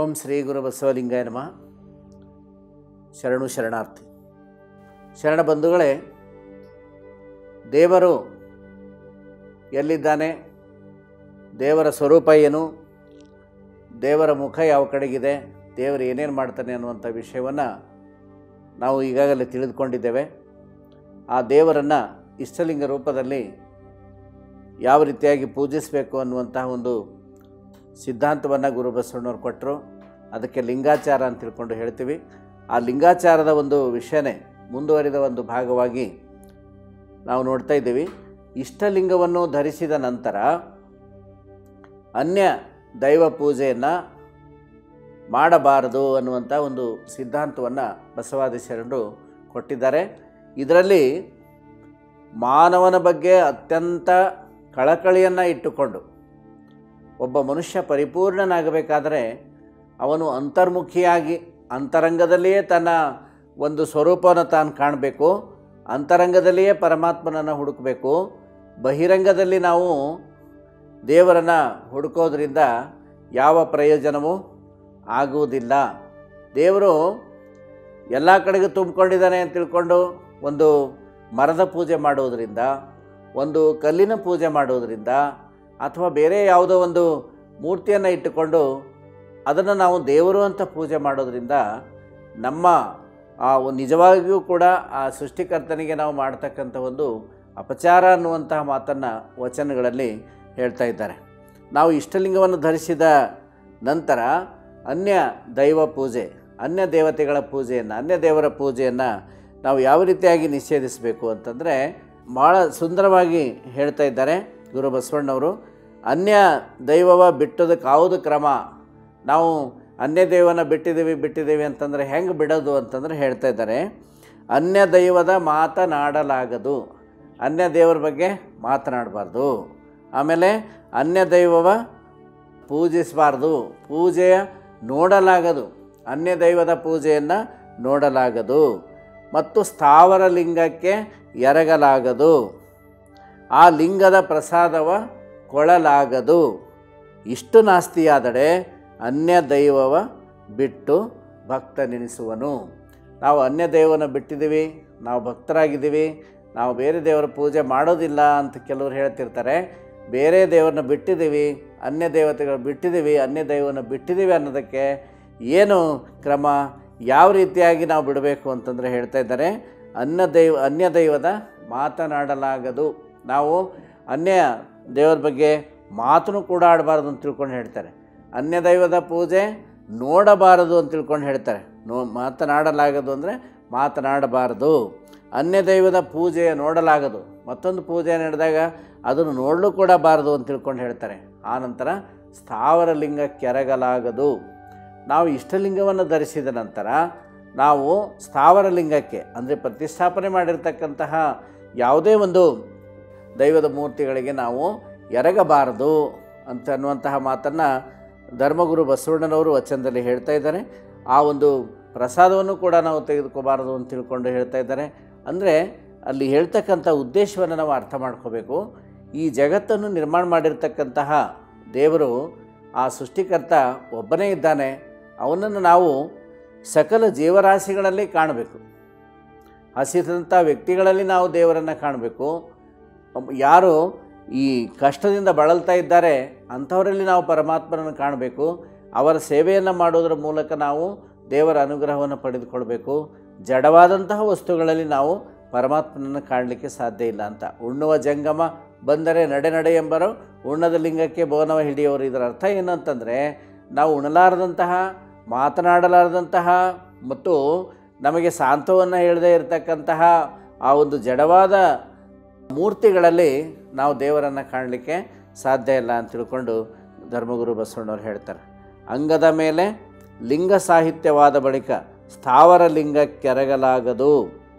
ಓಂ ಶ್ರೀ ಗುರು ಬಸವಲಿಂಗಾಯ ನಮಃ ಶರಣು ಶರಣಾರ್ಥಿ ಶರಣ ಬಂಧುಗಳೇ ದೇವರು ಎಲ್ಲಿದ್ದಾನೆ ದೇವರ ಸ್ವರೂಪ ಏನು ದೇವರ ಮುಖ ಯಾವ ಕಡೆಗಿದೆ ದೇವರು ಏನೇನು ಮಾಡ್ತಾನೆ ಅನ್ನುವಂಥ ವಿಷಯವನ್ನು ನಾವು ಈಗಾಗಲೇ ತಿಳಿದುಕೊಂಡಿದ್ದೇವೆ ಆ ದೇವರನ್ನು ಇಷ್ಟಲಿಂಗ ರೂಪದಲ್ಲಿ ಯಾವ ರೀತಿಯಾಗಿ ಪೂಜಿಸಬೇಕು ಅನ್ನುವಂತಹ ಒಂದು ಸಿದ್ಧಾಂತವನ್ನು ಗುರು ಬಸವಣ್ಣವ್ರು ಕೊಟ್ಟರು ಅದಕ್ಕೆ ಲಿಂಗಾಚಾರ ಅಂತ ತಿಳ್ಕೊಂಡು ಹೇಳ್ತೀವಿ ಆ ಲಿಂಗಾಚಾರದ ಒಂದು ವಿಷಯನೇ ಮುಂದುವರಿದ ಒಂದು ಭಾಗವಾಗಿ ನಾವು ನೋಡ್ತಾ ಇದ್ದೀವಿ ಇಷ್ಟಲಿಂಗವನ್ನು ಧರಿಸಿದ ನಂತರ ಅನ್ಯ ದೈವ ಪೂಜೆಯನ್ನು ಮಾಡಬಾರದು ಅನ್ನುವಂಥ ಒಂದು ಸಿದ್ಧಾಂತವನ್ನು ಬಸವಾದಿ ಶರಣರು ಕೊಟ್ಟಿದ್ದಾರೆ ಇದರಲ್ಲಿ ಮಾನವನ ಬಗ್ಗೆ ಅತ್ಯಂತ ಕಳಕಳಿಯನ್ನು ಇಟ್ಟುಕೊಂಡು ಒಬ್ಬ ಮನುಷ್ಯ ಪರಿಪೂರ್ಣನಾಗಬೇಕಾದರೆ ಅವನು ಅಂತರ್ಮುಖಿಯಾಗಿ ಅಂತರಂಗದಲ್ಲಿಯೇ ತನ್ನ ಒಂದು ಸ್ವರೂಪವನ್ನು ತಾನು ಕಾಣಬೇಕು ಅಂತರಂಗದಲ್ಲಿಯೇ ಪರಮಾತ್ಮನನ್ನು ಹುಡುಕಬೇಕು ಬಹಿರಂಗದಲ್ಲಿ ನಾವು ದೇವರನ್ನು ಹುಡುಕೋದ್ರಿಂದ ಯಾವ ಪ್ರಯೋಜನವೂ ಆಗುವುದಿಲ್ಲ ದೇವರು ಎಲ್ಲ ಕಡೆಗೂ ತುಂಬಿಕೊಂಡಿದ್ದಾನೆ ಅಂತ ತಿಳ್ಕೊಂಡು ಒಂದು ಮರದ ಪೂಜೆ ಮಾಡುವುದರಿಂದ ಒಂದು ಕಲ್ಲಿನ ಪೂಜೆ ಮಾಡುವುದರಿಂದ ಅಥವಾ ಬೇರೆ ಯಾವುದೋ ಒಂದು ಮೂರ್ತಿಯನ್ನು ಇಟ್ಟುಕೊಂಡು ಅದನ್ನು ನಾವು ದೇವರು ಅಂತ ಪೂಜೆ ಮಾಡೋದರಿಂದ ನಮ್ಮ ಆ ಒಂದು ನಿಜವಾಗಿಯೂ ಕೂಡ ಆ ಸೃಷ್ಟಿಕರ್ತನಿಗೆ ನಾವು ಮಾಡ್ತಕ್ಕಂಥ ಒಂದು ಅಪಚಾರ ಅನ್ನುವಂತಹ ಮಾತನ್ನು ವಚನಗಳಲ್ಲಿ ಹೇಳ್ತಾ ಇದ್ದಾರೆ ನಾವು ಇಷ್ಟಲಿಂಗವನ್ನು ಧರಿಸಿದ ನಂತರ ಅನ್ಯ ದೈವ ಪೂಜೆ ಅನ್ಯ ದೇವತೆಗಳ ಪೂಜೆಯನ್ನು ಅನ್ಯ ದೇವರ ಪೂಜೆಯನ್ನು ನಾವು ಯಾವ ರೀತಿಯಾಗಿ ನಿಷೇಧಿಸಬೇಕು ಅಂತಂದರೆ ಭಾಳ ಸುಂದರವಾಗಿ ಹೇಳ್ತಾ ಇದ್ದಾರೆ ಗುರು ಬಸವಣ್ಣವರು ಅನ್ಯ ದೈವವ ಬಿಟ್ಟೋದಕ್ಕಾವುದು ಕ್ರಮ ನಾವು ಅನ್ಯ ದೈವನ ಬಿಟ್ಟಿದ್ದೀವಿ ಬಿಟ್ಟಿದ್ದೀವಿ ಅಂತಂದರೆ ಹೆಂಗೆ ಬಿಡೋದು ಅಂತಂದರೆ ಹೇಳ್ತಾ ಇದ್ದಾರೆ ಅನ್ಯ ದೈವದ ಮಾತನಾಡಲಾಗದು ಅನ್ಯ ದೇವರ ಬಗ್ಗೆ ಮಾತನಾಡಬಾರ್ದು ಆಮೇಲೆ ಅನ್ಯ ದೈವವ ಪೂಜಿಸಬಾರ್ದು ಪೂಜೆಯ ನೋಡಲಾಗದು ಅನ್ಯ ದೈವದ ಪೂಜೆಯನ್ನು ನೋಡಲಾಗದು ಮತ್ತು ಸ್ಥಾವರ ಲಿಂಗಕ್ಕೆ ಎರಗಲಾಗದು ಆ ಲಿಂಗದ ಪ್ರಸಾದವ ಕೊಳಲಾಗದು ಇಷ್ಟು ನಾಸ್ತಿಯಾದಡೆ ಅನ್ಯ ದೈವವ ಬಿಟ್ಟು ಭಕ್ತನೆನಿಸುವನು ನಾವು ಅನ್ಯ ದೈವನ ಬಿಟ್ಟಿದ್ದೀವಿ ನಾವು ಭಕ್ತರಾಗಿದ್ದೀವಿ ನಾವು ಬೇರೆ ದೇವರ ಪೂಜೆ ಮಾಡೋದಿಲ್ಲ ಅಂತ ಕೆಲವರು ಹೇಳ್ತಿರ್ತಾರೆ ಬೇರೆ ದೇವರನ್ನ ಬಿಟ್ಟಿದ್ದೀವಿ ಅನ್ಯ ದೇವತೆಗಳು ಬಿಟ್ಟಿದ್ದೀವಿ ಅನ್ಯ ದೈವನ ಬಿಟ್ಟಿದ್ದೀವಿ ಅನ್ನೋದಕ್ಕೆ ಏನು ಕ್ರಮ ಯಾವ ರೀತಿಯಾಗಿ ನಾವು ಬಿಡಬೇಕು ಅಂತಂದರೆ ಹೇಳ್ತಾ ಇದ್ದಾರೆ ಅನ್ಯ ದೈವ ಅನ್ಯ ದೈವದ ಮಾತನಾಡಲಾಗದು ನಾವು ಅನ್ಯ ದೇವರ ಬಗ್ಗೆ ಮಾತನ್ನು ಕೂಡ ಆಡಬಾರ್ದು ಅಂತ ತಿಳ್ಕೊಂಡು ಹೇಳ್ತಾರೆ ಅನ್ಯ ದೈವದ ಪೂಜೆ ನೋಡಬಾರದು ಅಂತ ತಿಳ್ಕೊಂಡು ಹೇಳ್ತಾರೆ ನೋ ಮಾತನಾಡಲಾಗದು ಅಂದರೆ ಮಾತನಾಡಬಾರದು ಅನ್ಯ ದೈವದ ಪೂಜೆ ನೋಡಲಾಗದು ಮತ್ತೊಂದು ಪೂಜೆ ನಡೆದಾಗ ಅದನ್ನು ನೋಡಲು ಕೂಡ ಬಾರದು ಅಂತ ತಿಳ್ಕೊಂಡು ಹೇಳ್ತಾರೆ ಆನಂತರ ಸ್ಥಾವರ ಲಿಂಗ ಕೆರಗಲಾಗದು ನಾವು ಇಷ್ಟಲಿಂಗವನ್ನು ಧರಿಸಿದ ನಂತರ ನಾವು ಸ್ಥಾವರ ಲಿಂಗಕ್ಕೆ ಅಂದರೆ ಪ್ರತಿಷ್ಠಾಪನೆ ಮಾಡಿರ್ತಕ್ಕಂತಹ ಯಾವುದೇ ಒಂದು ದೈವದ ಮೂರ್ತಿಗಳಿಗೆ ನಾವು ಎರಗಬಾರದು ಅಂತ ಅನ್ನುವಂತಹ ಮಾತನ್ನು ಧರ್ಮಗುರು ಬಸವಣ್ಣನವರು ವಚನದಲ್ಲಿ ಹೇಳ್ತಾ ಇದ್ದಾರೆ ಆ ಒಂದು ಪ್ರಸಾದವನ್ನು ಕೂಡ ನಾವು ತೆಗೆದುಕೋಬಾರದು ಅಂತ ತಿಳ್ಕೊಂಡು ಹೇಳ್ತಾ ಇದ್ದಾರೆ ಅಂದರೆ ಅಲ್ಲಿ ಹೇಳ್ತಕ್ಕಂಥ ಉದ್ದೇಶವನ್ನು ನಾವು ಅರ್ಥ ಮಾಡ್ಕೋಬೇಕು ಈ ಜಗತ್ತನ್ನು ನಿರ್ಮಾಣ ಮಾಡಿರ್ತಕ್ಕಂತಹ ದೇವರು ಆ ಸೃಷ್ಟಿಕರ್ತ ಒಬ್ಬನೇ ಇದ್ದಾನೆ ಅವನನ್ನು ನಾವು ಸಕಲ ಜೀವರಾಶಿಗಳಲ್ಲಿ ಕಾಣಬೇಕು ಹಸಿದಂಥ ವ್ಯಕ್ತಿಗಳಲ್ಲಿ ನಾವು ದೇವರನ್ನು ಕಾಣಬೇಕು ಯಾರು ಈ ಕಷ್ಟದಿಂದ ಬಳಲ್ತಾ ಇದ್ದಾರೆ ಅಂಥವರಲ್ಲಿ ನಾವು ಪರಮಾತ್ಮನನ್ನು ಕಾಣಬೇಕು ಅವರ ಸೇವೆಯನ್ನು ಮಾಡೋದರ ಮೂಲಕ ನಾವು ದೇವರ ಅನುಗ್ರಹವನ್ನು ಪಡೆದುಕೊಳ್ಬೇಕು ಜಡವಾದಂತಹ ವಸ್ತುಗಳಲ್ಲಿ ನಾವು ಪರಮಾತ್ಮನನ್ನು ಕಾಣಲಿಕ್ಕೆ ಸಾಧ್ಯ ಇಲ್ಲ ಅಂತ ಉಣ್ಣುವ ಜಂಗಮ ಬಂದರೆ ನಡೆ ನಡೆ ಎಂಬರು ಉಣ್ಣದ ಲಿಂಗಕ್ಕೆ ಬೋನವ ಹಿಡಿಯೋರು ಇದರ ಅರ್ಥ ಏನಂತಂದರೆ ನಾವು ಉಣಲಾರದಂತಹ ಮಾತನಾಡಲಾರದಂತಹ ಮತ್ತು ನಮಗೆ ಸಾಂತ್ವವನ್ನು ಹೇಳದೇ ಇರತಕ್ಕಂತಹ ಆ ಒಂದು ಜಡವಾದ ಮೂರ್ತಿಗಳಲ್ಲಿ ನಾವು ದೇವರನ್ನು ಕಾಣಲಿಕ್ಕೆ ಸಾಧ್ಯ ಇಲ್ಲ ಅಂತ ತಿಳ್ಕೊಂಡು ಧರ್ಮಗುರು ಬಸವಣ್ಣವ್ರು ಹೇಳ್ತಾರೆ ಅಂಗದ ಮೇಲೆ ಲಿಂಗ ಸಾಹಿತ್ಯವಾದ ಬಳಿಕ ಸ್ಥಾವರ ಲಿಂಗ ಕೆರಗಲಾಗದು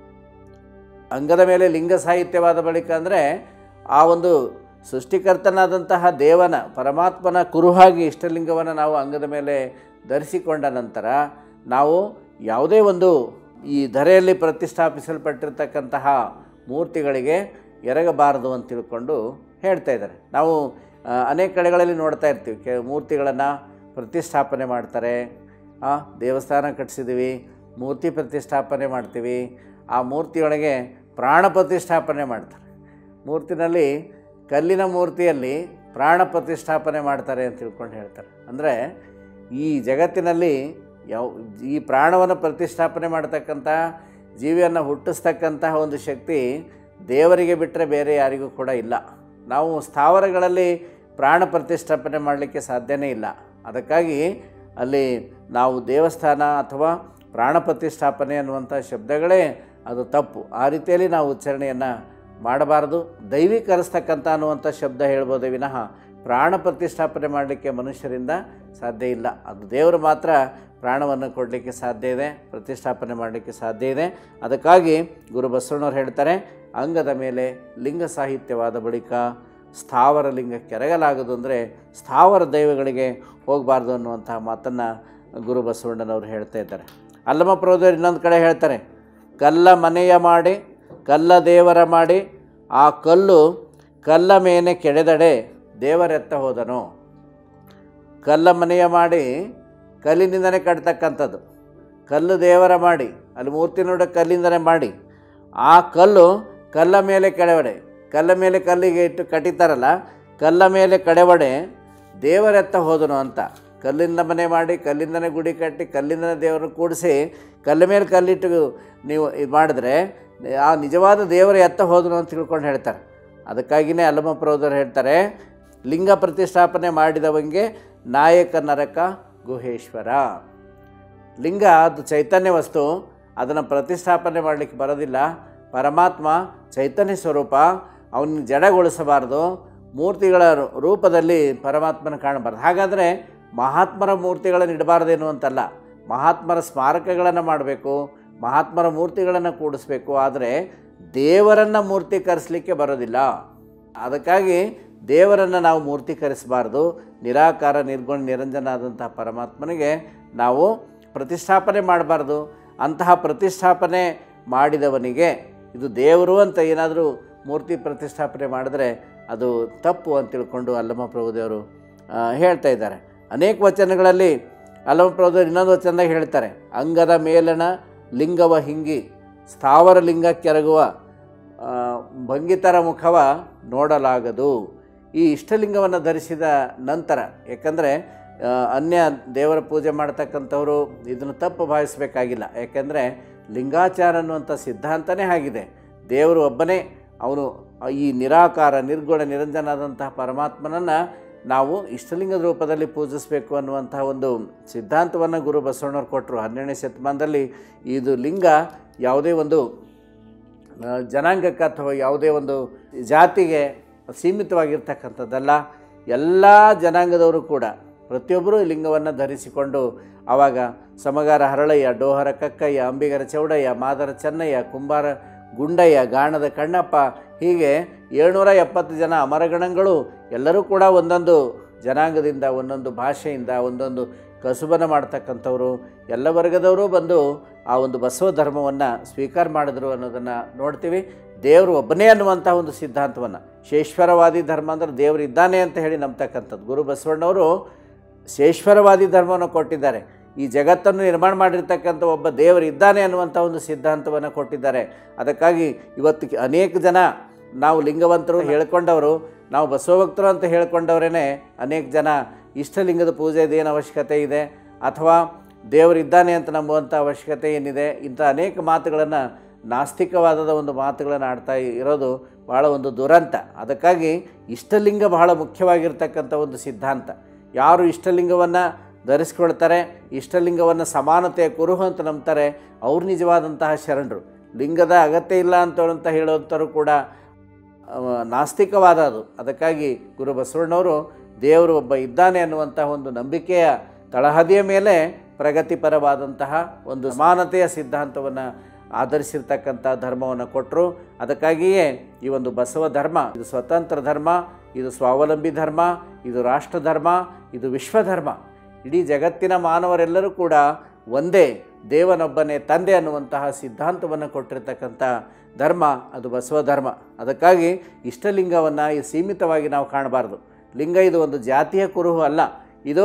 ಅಂಗದ ಮೇಲೆ ಲಿಂಗ ಸಾಹಿತ್ಯವಾದ ಬಳಿಕ ಅಂದರೆ ಆ ಒಂದು ಸೃಷ್ಟಿಕರ್ತನಾದಂತಹ ದೇವನ ಪರಮಾತ್ಮನ ಕುರುಹಾಗಿ ಇಷ್ಟಲಿಂಗವನ್ನು ನಾವು ಅಂಗದ ಮೇಲೆ ಧರಿಸಿಕೊಂಡ ನಂತರ ನಾವು ಯಾವುದೇ ಒಂದು ಈ ಧರೆಯಲ್ಲಿ ಪ್ರತಿಷ್ಠಾಪಿಸಲ್ಪಟ್ಟಿರ್ತಕ್ಕಂತಹ ಮೂರ್ತಿಗಳಿಗೆ ಎರಗಬಾರದು ಅಂತ ತಿಳ್ಕೊಂಡು ಹೇಳ್ತಾ ಇದ್ದಾರೆ ನಾವು ಆ, ಅನೇಕ ಕಡೆಗಳಲ್ಲಿ ನೋಡ್ತಾ ಇರ್ತೀವಿ ಕೆ ಮೂರ್ತಿಗಳನ್ನು ಪ್ರತಿಷ್ಠಾಪನೆ ಮಾಡ್ತಾರೆ ಆ, ದೇವಸ್ಥಾನ ಕಟ್ಸಿದ್ದೀವಿ ಮೂರ್ತಿ ಪ್ರತಿಷ್ಠಾಪನೆ ಮಾಡ್ತೀವಿ ಆ ಮೂರ್ತಿಯೊಳಗೆ ಪ್ರಾಣ ಪ್ರತಿಷ್ಠಾಪನೆ ಮಾಡ್ತಾರೆ ಮೂರ್ತಿನಲ್ಲಿ ಕಲ್ಲಿನ ಮೂರ್ತಿಯಲ್ಲಿ ಪ್ರಾಣ ಪ್ರತಿಷ್ಠಾಪನೆ ಮಾಡ್ತಾರೆ ಅಂತ ತಿಳ್ಕೊಂಡು ಹೇಳ್ತಾರೆ ಅಂದರೆ ಈ ಜಗತ್ತಿನಲ್ಲಿ ಯಾವ ಈ ಪ್ರಾಣವನ್ನು ಪ್ರತಿಷ್ಠಾಪನೆ ಮಾಡ್ತಕ್ಕಂಥ ಜೀವಿಯನ್ನು ಹುಟ್ಟಿಸ್ತಕ್ಕಂತಹ ಒಂದು ಶಕ್ತಿ ದೇವರಿಗೆ ಬಿಟ್ಟರೆ ಬೇರೆ ಯಾರಿಗೂ ಕೂಡ ಇಲ್ಲ ನಾವು ಸ್ಥಾವರಗಳಲ್ಲಿ ಪ್ರಾಣ ಪ್ರತಿಷ್ಠಾಪನೆ ಮಾಡಲಿಕ್ಕೆ ಸಾಧ್ಯನೇ ಇಲ್ಲ ಅದಕ್ಕಾಗಿ ಅಲ್ಲಿ ನಾವು ದೇವಸ್ಥಾನ ಅಥವಾ ಪ್ರಾಣ ಪ್ರತಿಷ್ಠಾಪನೆ ಅನ್ನುವಂಥ ಶಬ್ದಗಳೇ ಅದು ತಪ್ಪು ಆ ರೀತಿಯಲ್ಲಿ ನಾವು ಉಚ್ಚಾರಣೆಯನ್ನು ಮಾಡಬಾರದು ದೈವೀಕರಿಸ್ತಕ್ಕಂಥ ಅನ್ನುವಂಥ ಶಬ್ದ ಹೇಳ್ಬೋದೇ ವಿನಃ ಪ್ರಾಣ ಪ್ರತಿಷ್ಠಾಪನೆ ಮಾಡಲಿಕ್ಕೆ ಮನುಷ್ಯರಿಂದ ಸಾಧ್ಯ ಇಲ್ಲ ಅದು ದೇವರು ಮಾತ್ರ ಪ್ರಾಣವನ್ನು ಕೊಡಲಿಕ್ಕೆ ಸಾಧ್ಯ ಇದೆ ಪ್ರತಿಷ್ಠಾಪನೆ ಮಾಡಲಿಕ್ಕೆ ಸಾಧ್ಯ ಇದೆ ಅದಕ್ಕಾಗಿ ಗುರು ಬಸವಣ್ಣವ್ರು ಹೇಳ್ತಾರೆ ಅಂಗದ ಮೇಲೆ ಲಿಂಗ ಸಾಹಿತ್ಯವಾದ ಬಳಿಕ ಸ್ಥಾವರ ಲಿಂಗ ಕೆರಗಲಾಗದು ಅಂದರೆ ಸ್ಥಾವರ ದೈವಗಳಿಗೆ ಹೋಗಬಾರ್ದು ಅನ್ನುವಂಥ ಮಾತನ್ನು ಗುರು ಬಸವಣ್ಣನವರು ಹೇಳ್ತಾ ಇದ್ದಾರೆ ಅಲ್ಲಮ ಪ್ರಭುದೇವರು ಇನ್ನೊಂದು ಕಡೆ ಹೇಳ್ತಾರೆ ಕಲ್ಲ ಮನೆಯ ಮಾಡಿ ಕಲ್ಲ ದೇವರ ಮಾಡಿ ಆ ಕಲ್ಲು ಕಲ್ಲ ಮೇಲೆ ಕೆಡೆದಡೆ ದೇವರೆತ್ತ ಹೋದನು ಕಲ್ಲ ಮನೆಯ ಮಾಡಿ ಕಲ್ಲಿನಿಂದನೇ ಕಟ್ತಕ್ಕಂಥದ್ದು ಕಲ್ಲು ದೇವರ ಮಾಡಿ ಅಲ್ಲಿ ಮೂರ್ತಿ ನೋಡ ಕಲ್ಲಿಂದನೇ ಮಾಡಿ ಆ ಕಲ್ಲು ಕಲ್ಲ ಮೇಲೆ ಕೆಳವಡೆ ಕಲ್ಲ ಮೇಲೆ ಕಲ್ಲಿಗೆ ಇಟ್ಟು ಕಟ್ಟಿತಾರಲ್ಲ ಕಲ್ಲ ಮೇಲೆ ಕಡೆವಡೆ ದೇವರೆತ್ತ ಹೋದನು ಅಂತ ಕಲ್ಲಿಂದ ಮನೆ ಮಾಡಿ ಕಲ್ಲಿಂದನೇ ಗುಡಿ ಕಟ್ಟಿ ಕಲ್ಲಿಂದನೇ ದೇವರನ್ನು ಕೂಡಿಸಿ ಕಲ್ಲ ಮೇಲೆ ಕಲ್ಲಿಟ್ಟು ನೀವು ಇದು ಮಾಡಿದ್ರೆ ಆ ನಿಜವಾದ ದೇವರ ಎತ್ತ ಹೋದನು ಅಂತ ತಿಳ್ಕೊಂಡು ಹೇಳ್ತಾರೆ ಅದಕ್ಕಾಗಿಯೇ ಅಲ್ಲಮ ಪ್ರೌಢರು ಹೇಳ್ತಾರೆ ಲಿಂಗ ಪ್ರತಿಷ್ಠಾಪನೆ ಮಾಡಿದವಂಗೆ ನಾಯಕ ನರಕ ಗುಹೇಶ್ವರ ಲಿಂಗ ಅದು ಚೈತನ್ಯ ವಸ್ತು ಅದನ್ನು ಪ್ರತಿಷ್ಠಾಪನೆ ಮಾಡಲಿಕ್ಕೆ ಬರೋದಿಲ್ಲ ಪರಮಾತ್ಮ ಚೈತನ್ಯ ಸ್ವರೂಪ ಅವನ ಜಡಗೊಳಿಸಬಾರ್ದು ಮೂರ್ತಿಗಳ ರೂ- ರೂಪದಲ್ಲಿ ಪರಮಾತ್ಮನ ಕಾಣಬಾರ್ದು ಹಾಗಾದರೆ ಮಹಾತ್ಮರ ಮೂರ್ತಿಗಳನ್ನು ಇಡಬಾರ್ದೇನು ಅಂತಲ್ಲ ಮಹಾತ್ಮರ ಸ್ಮಾರಕಗಳನ್ನು ಮಾಡಬೇಕು ಮಹಾತ್ಮರ ಮೂರ್ತಿಗಳನ್ನು ಕೂಡಿಸ್ಬೇಕು ಆದರೆ ದೇವರನ್ನು ಮೂರ್ತೀಕರಿಸಲಿಕ್ಕೆ ಬರೋದಿಲ್ಲ ಅದಕ್ಕಾಗಿ ದೇವರನ್ನು ನಾವು ಮೂರ್ತೀಕರಿಸಬಾರ್ದು ನಿರಾಕಾರ ನಿರ್ಗುಣ ನಿರಂಜನಾದಂಥ ಪರಮಾತ್ಮನಿಗೆ ನಾವು ಪ್ರತಿಷ್ಠಾಪನೆ ಮಾಡಬಾರ್ದು ಅಂತಹ ಪ್ರತಿಷ್ಠಾಪನೆ ಮಾಡಿದವನಿಗೆ ಇದು ದೇವರು ಅಂತ ಏನಾದರೂ ಮೂರ್ತಿ ಪ್ರತಿಷ್ಠಾಪನೆ ಮಾಡಿದ್ರೆ ಅದು ತಪ್ಪು ಅಂತ ತಿಳ್ಕೊಂಡು ಅಲ್ಲಮ ಪ್ರಭುದೇವರು ಆ, ಹೇಳ್ತಾ ಇದ್ದಾರೆ ಅನೇಕ ವಚನಗಳಲ್ಲಿ ಅಲ್ಲಮ ಪ್ರಭುದೇವರು ಇನ್ನೊಂದು ವಚನದಾಗ ಹೇಳ್ತಾರೆ ಅಂಗದ ಮೇಲಣ ಲಿಂಗವ ಹಿಂಗಿ ಸ್ಥಾವರ ಲಿಂಗ ಕೆರಗುವ ಆ, ಭಂಗಿತರ ಮುಖವ ನೋಡಲಾಗದು ಈ ಇಷ್ಟಲಿಂಗವನ್ನು ಧರಿಸಿದ ನಂತರ ಯಾಕಂದರೆ ಆ, ಅನ್ಯ ದೇವರ ಪೂಜೆ ಮಾಡ್ತಕ್ಕಂಥವರು ಇದನ್ನು ತಪ್ಪು ಭಾವಿಸಬೇಕಾಗಿಲ್ಲ ಯಾಕೆಂದರೆ ಲಿಂಗಾಚಾರ ಅನ್ನುವಂಥ ಸಿದ್ಧಾಂತನೇ ಆಗಿದೆ ದೇವರು ಒಬ್ಬನೇ ಅವನು ಈ ನಿರಾಕಾರ ನಿರ್ಗುಣ ನಿರಂಜನಾದಂತಹ ಪರಮಾತ್ಮನನ್ನು ನಾವು ಇಷ್ಟಲಿಂಗದ ರೂಪದಲ್ಲಿ ಪೂಜಿಸಬೇಕು ಅನ್ನುವಂತಹ ಒಂದು ಸಿದ್ಧಾಂತವನ್ನು ಗುರು ಬಸವಣ್ಣವ್ರು ಕೊಟ್ಟರು ಹನ್ನೆರಡನೇ ಶತಮಾನದಲ್ಲಿ ಇದು ಲಿಂಗ ಯಾವುದೇ ಒಂದು ಆ, ಜನಾಂಗಕ್ಕೆ ಅಥವಾ ಯಾವುದೇ ಒಂದು ಜಾತಿಗೆ ಸೀಮಿತವಾಗಿರ್ತಕ್ಕಂಥದ್ದಲ್ಲ ಎಲ್ಲ ಜನಾಂಗದವರು ಕೂಡ ಪ್ರತಿಯೊಬ್ಬರೂ ಈ ಲಿಂಗವನ್ನು ಧರಿಸಿಕೊಂಡು ಆವಾಗ ಸಮಗಾರ ಹರಳಯ್ಯ ಡೋಹರ ಕಕ್ಕಯ್ಯ ಅಂಬಿಗರ ಚೌಡಯ್ಯ ಮಾದರ ಚೆನ್ನಯ್ಯ ಕುಂಬಾರ ಗುಂಡಯ್ಯ ಗಾಣದ ಕಣ್ಣಪ್ಪ ಹೀಗೆ ಏಳ್ನೂರ ಎಪ್ಪತ್ತು ಜನ ಅಮರಗಣಗಳು ಎಲ್ಲರೂ ಕೂಡ ಒಂದೊಂದು ಜನಾಂಗದಿಂದ ಒಂದೊಂದು ಭಾಷೆಯಿಂದ ಒಂದೊಂದು ಕಸುಬನ್ನು ಮಾಡ್ತಕ್ಕಂಥವ್ರು ಎಲ್ಲ ವರ್ಗದವರು ಬಂದು ಆ ಒಂದು ಬಸವ ಧರ್ಮವನ್ನು ಸ್ವೀಕಾರ ಮಾಡಿದ್ರು ಅನ್ನೋದನ್ನು ನೋಡ್ತೀವಿ ದೇವರು ಒಬ್ಬನೇ ಅನ್ನುವಂಥ ಒಂದು ಸಿದ್ಧಾಂತವನ್ನು ಶೇಶ್ವರವಾದಿ ಧರ್ಮ ಅಂದರೆ ದೇವರು ಇದ್ದಾನೆ ಅಂತ ಹೇಳಿ ನಂಬ್ತಕ್ಕಂಥದ್ದು ಗುರು ಬಸವಣ್ಣವರು ಶೇಶ್ವರವಾದಿ ಧರ್ಮವನ್ನು ಕೊಟ್ಟಿದ್ದಾರೆ ಈ ಜಗತ್ತನ್ನು ನಿರ್ಮಾಣ ಮಾಡಿರ್ತಕ್ಕಂಥ ಒಬ್ಬ ದೇವರು ಇದ್ದಾನೆ ಅನ್ನುವಂಥ ಒಂದು ಸಿದ್ಧಾಂತವನ್ನು ಕೊಟ್ಟಿದ್ದಾರೆ ಅದಕ್ಕಾಗಿ ಇವತ್ತು ಕೆ- ಅನೇಕ ಜನ ನಾವು ಲಿಂಗವಂತರು ಹೇಳ್ಕೊಂಡವರು ನಾವು ಬಸವಭಕ್ತರು ಅಂತ ಹೇಳ್ಕೊಂಡವರೇ ಅನೇಕ ಜನ ಇಷ್ಟಲಿಂಗದ ಪೂಜೆದೇನು ಅವಶ್ಯಕತೆ ಇದೆ ಅಥವಾ ದೇವರಿದ್ದಾನೆ ಅಂತ ನಂಬುವಂಥ ಅವಶ್ಯಕತೆ ಏನಿದೆ ಇಂಥ ಅನೇಕ ಮಾತುಗಳನ್ನು ನಾಸ್ತಿಕವಾದದ ಒಂದು ಮಾತುಗಳನ್ನು ಆಡ್ತಾ ಇರೋದು ಭಾಳ ಒಂದು ದುರಂತ ಅದಕ್ಕಾಗಿ ಇಷ್ಟಲಿಂಗ ಬಹಳ ಮುಖ್ಯವಾಗಿರ್ತಕ್ಕಂಥ ಒಂದು ಸಿದ್ಧಾಂತ ಯಾರು ಇಷ್ಟಲಿಂಗವನ್ನು ಧರಿಸ್ಕೊಳ್ತಾರೆ ಇಷ್ಟಲಿಂಗವನ್ನು ಸಮಾನತೆಯ ಕುರುಹು ಅಂತ ನಂಬ್ತಾರೆ ಅವ್ರು ನಿಜವಾದಂತಹ ಶರಣರು ಲಿಂಗದ ಅಗತ್ಯ ಇಲ್ಲ ಅಂತ ಅಂತ ಹೇಳುವಂಥವ್ರು ಕೂಡ ಅವ ನಾಸ್ತಿಕವಾದ ಅದು ಅದಕ್ಕಾಗಿ ಗುರು ಬಸವಣ್ಣವರು ದೇವರು ಒಬ್ಬ ಇದ್ದಾನೆ ಅನ್ನುವಂತಹ ಒಂದು ನಂಬಿಕೆಯ ತಳಹದಿಯ ಮೇಲೆ ಪ್ರಗತಿಪರವಾದಂತಹ ಒಂದು ಸಮಾನತೆಯ ಸಿದ್ಧಾಂತವನ್ನು ಆಧರಿಸಿರ್ತಕ್ಕಂಥ ಧರ್ಮವನ್ನು ಕೊಟ್ಟರು ಅದಕ್ಕಾಗಿಯೇ ಈ ಒಂದು ಬಸವ ಧರ್ಮ ಇದು ಸ್ವತಂತ್ರ ಧರ್ಮ ಇದು ಸ್ವಾವಲಂಬಿ ಧರ್ಮ ಇದು ರಾಷ್ಟ್ರ ಧರ್ಮ ಇದು ವಿಶ್ವಧರ್ಮ ಇಡೀ ಜಗತ್ತಿನ ಮಾನವರೆಲ್ಲರೂ ಕೂಡ ಒಂದೇ ದೇವನೊಬ್ಬನೇ ತಂದೆ ಅನ್ನುವಂತಹ ಸಿದ್ಧಾಂತವನ್ನು ಕೊಟ್ಟಿರ್ತಕ್ಕಂಥ ಧರ್ಮ ಅದು ಬಸವ ಧರ್ಮ ಅದಕ್ಕಾಗಿ ಇಷ್ಟಲಿಂಗವನ್ನು ಈ ಸೀಮಿತವಾಗಿ ನಾವು ಕಾಣಬಾರ್ದು ಲಿಂಗ ಇದು ಒಂದು ಜಾತಿಯ ಕುರುಹು ಅಲ್ಲ ಇದು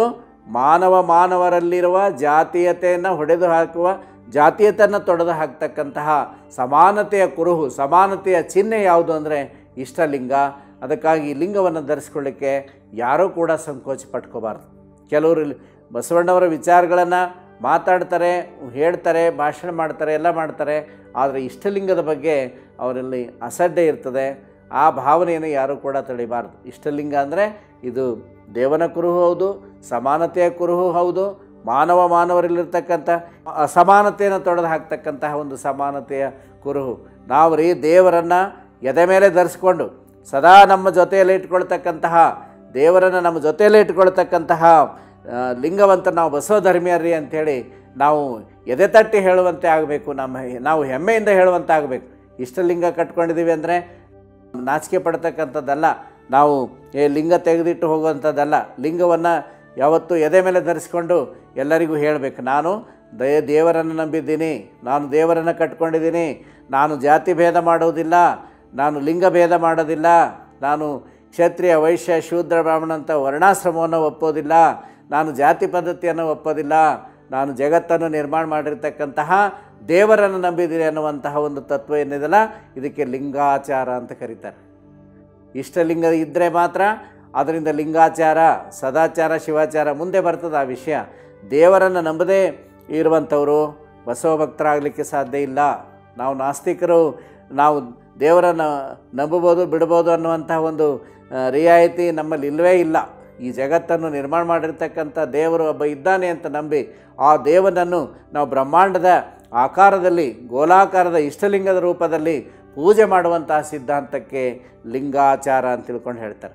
ಮಾನವ ಮಾನವರಲ್ಲಿರುವ ಜಾತೀಯತೆಯನ್ನು ಹೊಡೆದು ಹಾಕುವ ಜಾತೀಯತೆಯನ್ನು ತೊಡೆದು ಹಾಕ್ತಕ್ಕಂತಹ ಸಮಾನತೆಯ ಕುರುಹು ಸಮಾನತೆಯ ಚಿಹ್ನೆ ಯಾವುದು ಅಂದರೆ ಇಷ್ಟಲಿಂಗ ಅದಕ್ಕಾಗಿ ಈ ಲಿಂಗವನ್ನು ಧರಿಸ್ಕೊಳ್ಳಿಕ್ಕೆ ಯಾರೂ ಕೂಡ ಸಂಕೋಚ ಪಟ್ಕೋಬಾರ್ದು ಕೆಲವರು ಇಲ್ಲಿ ಬಸವಣ್ಣವರ ವಿಚಾರಗಳನ್ನು ಮಾತಾಡ್ತಾರೆ ಹೇಳ್ತಾರೆ ಭಾಷಣ ಮಾಡ್ತಾರೆ ಎಲ್ಲ ಮಾಡ್ತಾರೆ ಆದರೆ ಇಷ್ಟಲಿಂಗದ ಬಗ್ಗೆ ಅವರಲ್ಲಿ ಅಸಡ್ಡೆ ಇರ್ತದೆ ಆ ಭಾವನೆಯನ್ನು ಯಾರೂ ಕೂಡ ತಳಿಬಾರ್ದು ಇಷ್ಟಲಿಂಗ ಅಂದರೆ ಇದು ದೇವನ ಕುರುಹು ಹೌದು ಸಮಾನತೆಯ ಕುರುಹು ಹೌದು ಮಾನವ ಮಾನವರಲ್ಲಿರ್ತಕ್ಕಂಥ ಅಸಮಾನತೆಯನ್ನು ತೊಡೆದು ಹಾಕ್ತಕ್ಕಂತಹ ಒಂದು ಸಮಾನತೆಯ ಕುರುಹು ನಾವು ರೀ ದೇವರನ್ನು ಎದೆ ಮೇಲೆ ಧರಿಸ್ಕೊಂಡು ಸದಾ ನಮ್ಮ ಜೊತೆಯಲ್ಲಿ ಇಟ್ಕೊಳ್ತಕ್ಕಂತಹ ದೇವರನ್ನು ನಮ್ಮ ಜೊತೆಯಲ್ಲೇ ಇಟ್ಕೊಳ್ತಕ್ಕಂತಹ ಆ, ಲಿಂಗವಂತ ನಾವು ಬಸವ ಧರ್ಮೀಯರಿ ಅಂಥೇಳಿ ನಾವು ಎದೆ ತಟ್ಟಿ ಹೇಳುವಂತೆ ಆಗಬೇಕು ನಮ್ಮ ನಾವು ಹೆಮ್ಮೆಯಿಂದ ಹೇಳುವಂತೆ ಆಗಬೇಕು ಇಷ್ಟಲಿಂಗ ಕಟ್ಕೊಂಡಿದ್ದೀವಿ ಅಂದರೆ ನಾಚಿಕೆ ಪಡ್ತಕ್ಕಂಥದ್ದಲ್ಲ ನಾವು ಏ ಲಿಂಗ ತೆಗೆದಿಟ್ಟು ಹೋಗುವಂಥದ್ದಲ್ಲ ಲಿಂಗವನ್ನು ಯಾವತ್ತೂ ಎದೆ ಮೇಲೆ ಧರಿಸ್ಕೊಂಡು ಎಲ್ಲರಿಗೂ ಹೇಳಬೇಕು ನಾನು ದಯ ದೇವರನ್ನು ನಂಬಿದ್ದೀನಿ ನಾನು ದೇವರನ್ನು ಕಟ್ಕೊಂಡಿದ್ದೀನಿ ನಾನು ಜಾತಿ ಭೇದ ಮಾಡುವುದಿಲ್ಲ ನಾನು ಲಿಂಗ ಭೇದ ಮಾಡೋದಿಲ್ಲ ನಾನು ಕ್ಷತ್ರಿಯ ವೈಶ್ಯ ಶೂದ್ರ ಬ್ರಾಹ್ಮಣ ಅಂತ ವರ್ಣಾಶ್ರಮವನ್ನು ಒಪ್ಪೋದಿಲ್ಲ ನಾನು ಜಾತಿ ಪದ್ಧತಿಯನ್ನು ಒಪ್ಪೋದಿಲ್ಲ ನಾನು ಜಗತ್ತನ್ನು ನಿರ್ಮಾಣ ಮಾಡಿರ್ತಕ್ಕಂತಹ ದೇವರನ್ನು ನಂಬಿದ್ದೀನಿ ಅನ್ನುವಂತಹ ಒಂದು ತತ್ವ ಏನಿದೆಯಲ್ಲ ಇದಕ್ಕೆ ಲಿಂಗಾಚಾರ ಅಂತ ಕರೀತಾರೆ ಇಷ್ಟಲಿಂಗ ಇದ್ದರೆ ಮಾತ್ರ ಅದರಿಂದ ಲಿಂಗಾಚಾರ ಸದಾಚಾರ ಶಿವಾಚಾರ ಮುಂದೆ ಬರ್ತದೆ ಆ ವಿಷಯ ದೇವರನ್ನು ನಂಬದೇ ಇರುವಂಥವರು ಬಸವ ಭಕ್ತರಾಗಲಿಕ್ಕೆ ಸಾಧ್ಯ ಇಲ್ಲ ನಾವು ನಾಸ್ತಿಕರು ನಾವು ದೇವರನ್ನು ನಂಬಬೋದು ಬಿಡ್ಬೋದು ಅನ್ನುವಂತಹ ಒಂದು ಆ, ರಿಯಾಯಿತಿ ನಮ್ಮಲ್ಲಿ ಇಲ್ಲವೇ ಇಲ್ಲ ಈ ಜಗತ್ತನ್ನು ನಿರ್ಮಾಣ ಮಾಡಿರ್ತಕ್ಕಂಥ ದೇವರು ಒಬ್ಬ ಇದ್ದಾನೆ ಅಂತ ನಂಬಿ ಆ ದೇವನನ್ನು ನಾವು ಬ್ರಹ್ಮಾಂಡದ ಆಕಾರದಲ್ಲಿ ಗೋಲಾಕಾರದ ಇಷ್ಟಲಿಂಗದ ರೂಪದಲ್ಲಿ ಪೂಜೆ ಮಾಡುವಂತಹ ಸಿದ್ಧಾಂತಕ್ಕೆ ಲಿಂಗಾಚಾರ ಅಂತ ತಿಳ್ಕೊಂಡು ಹೇಳ್ತಾರೆ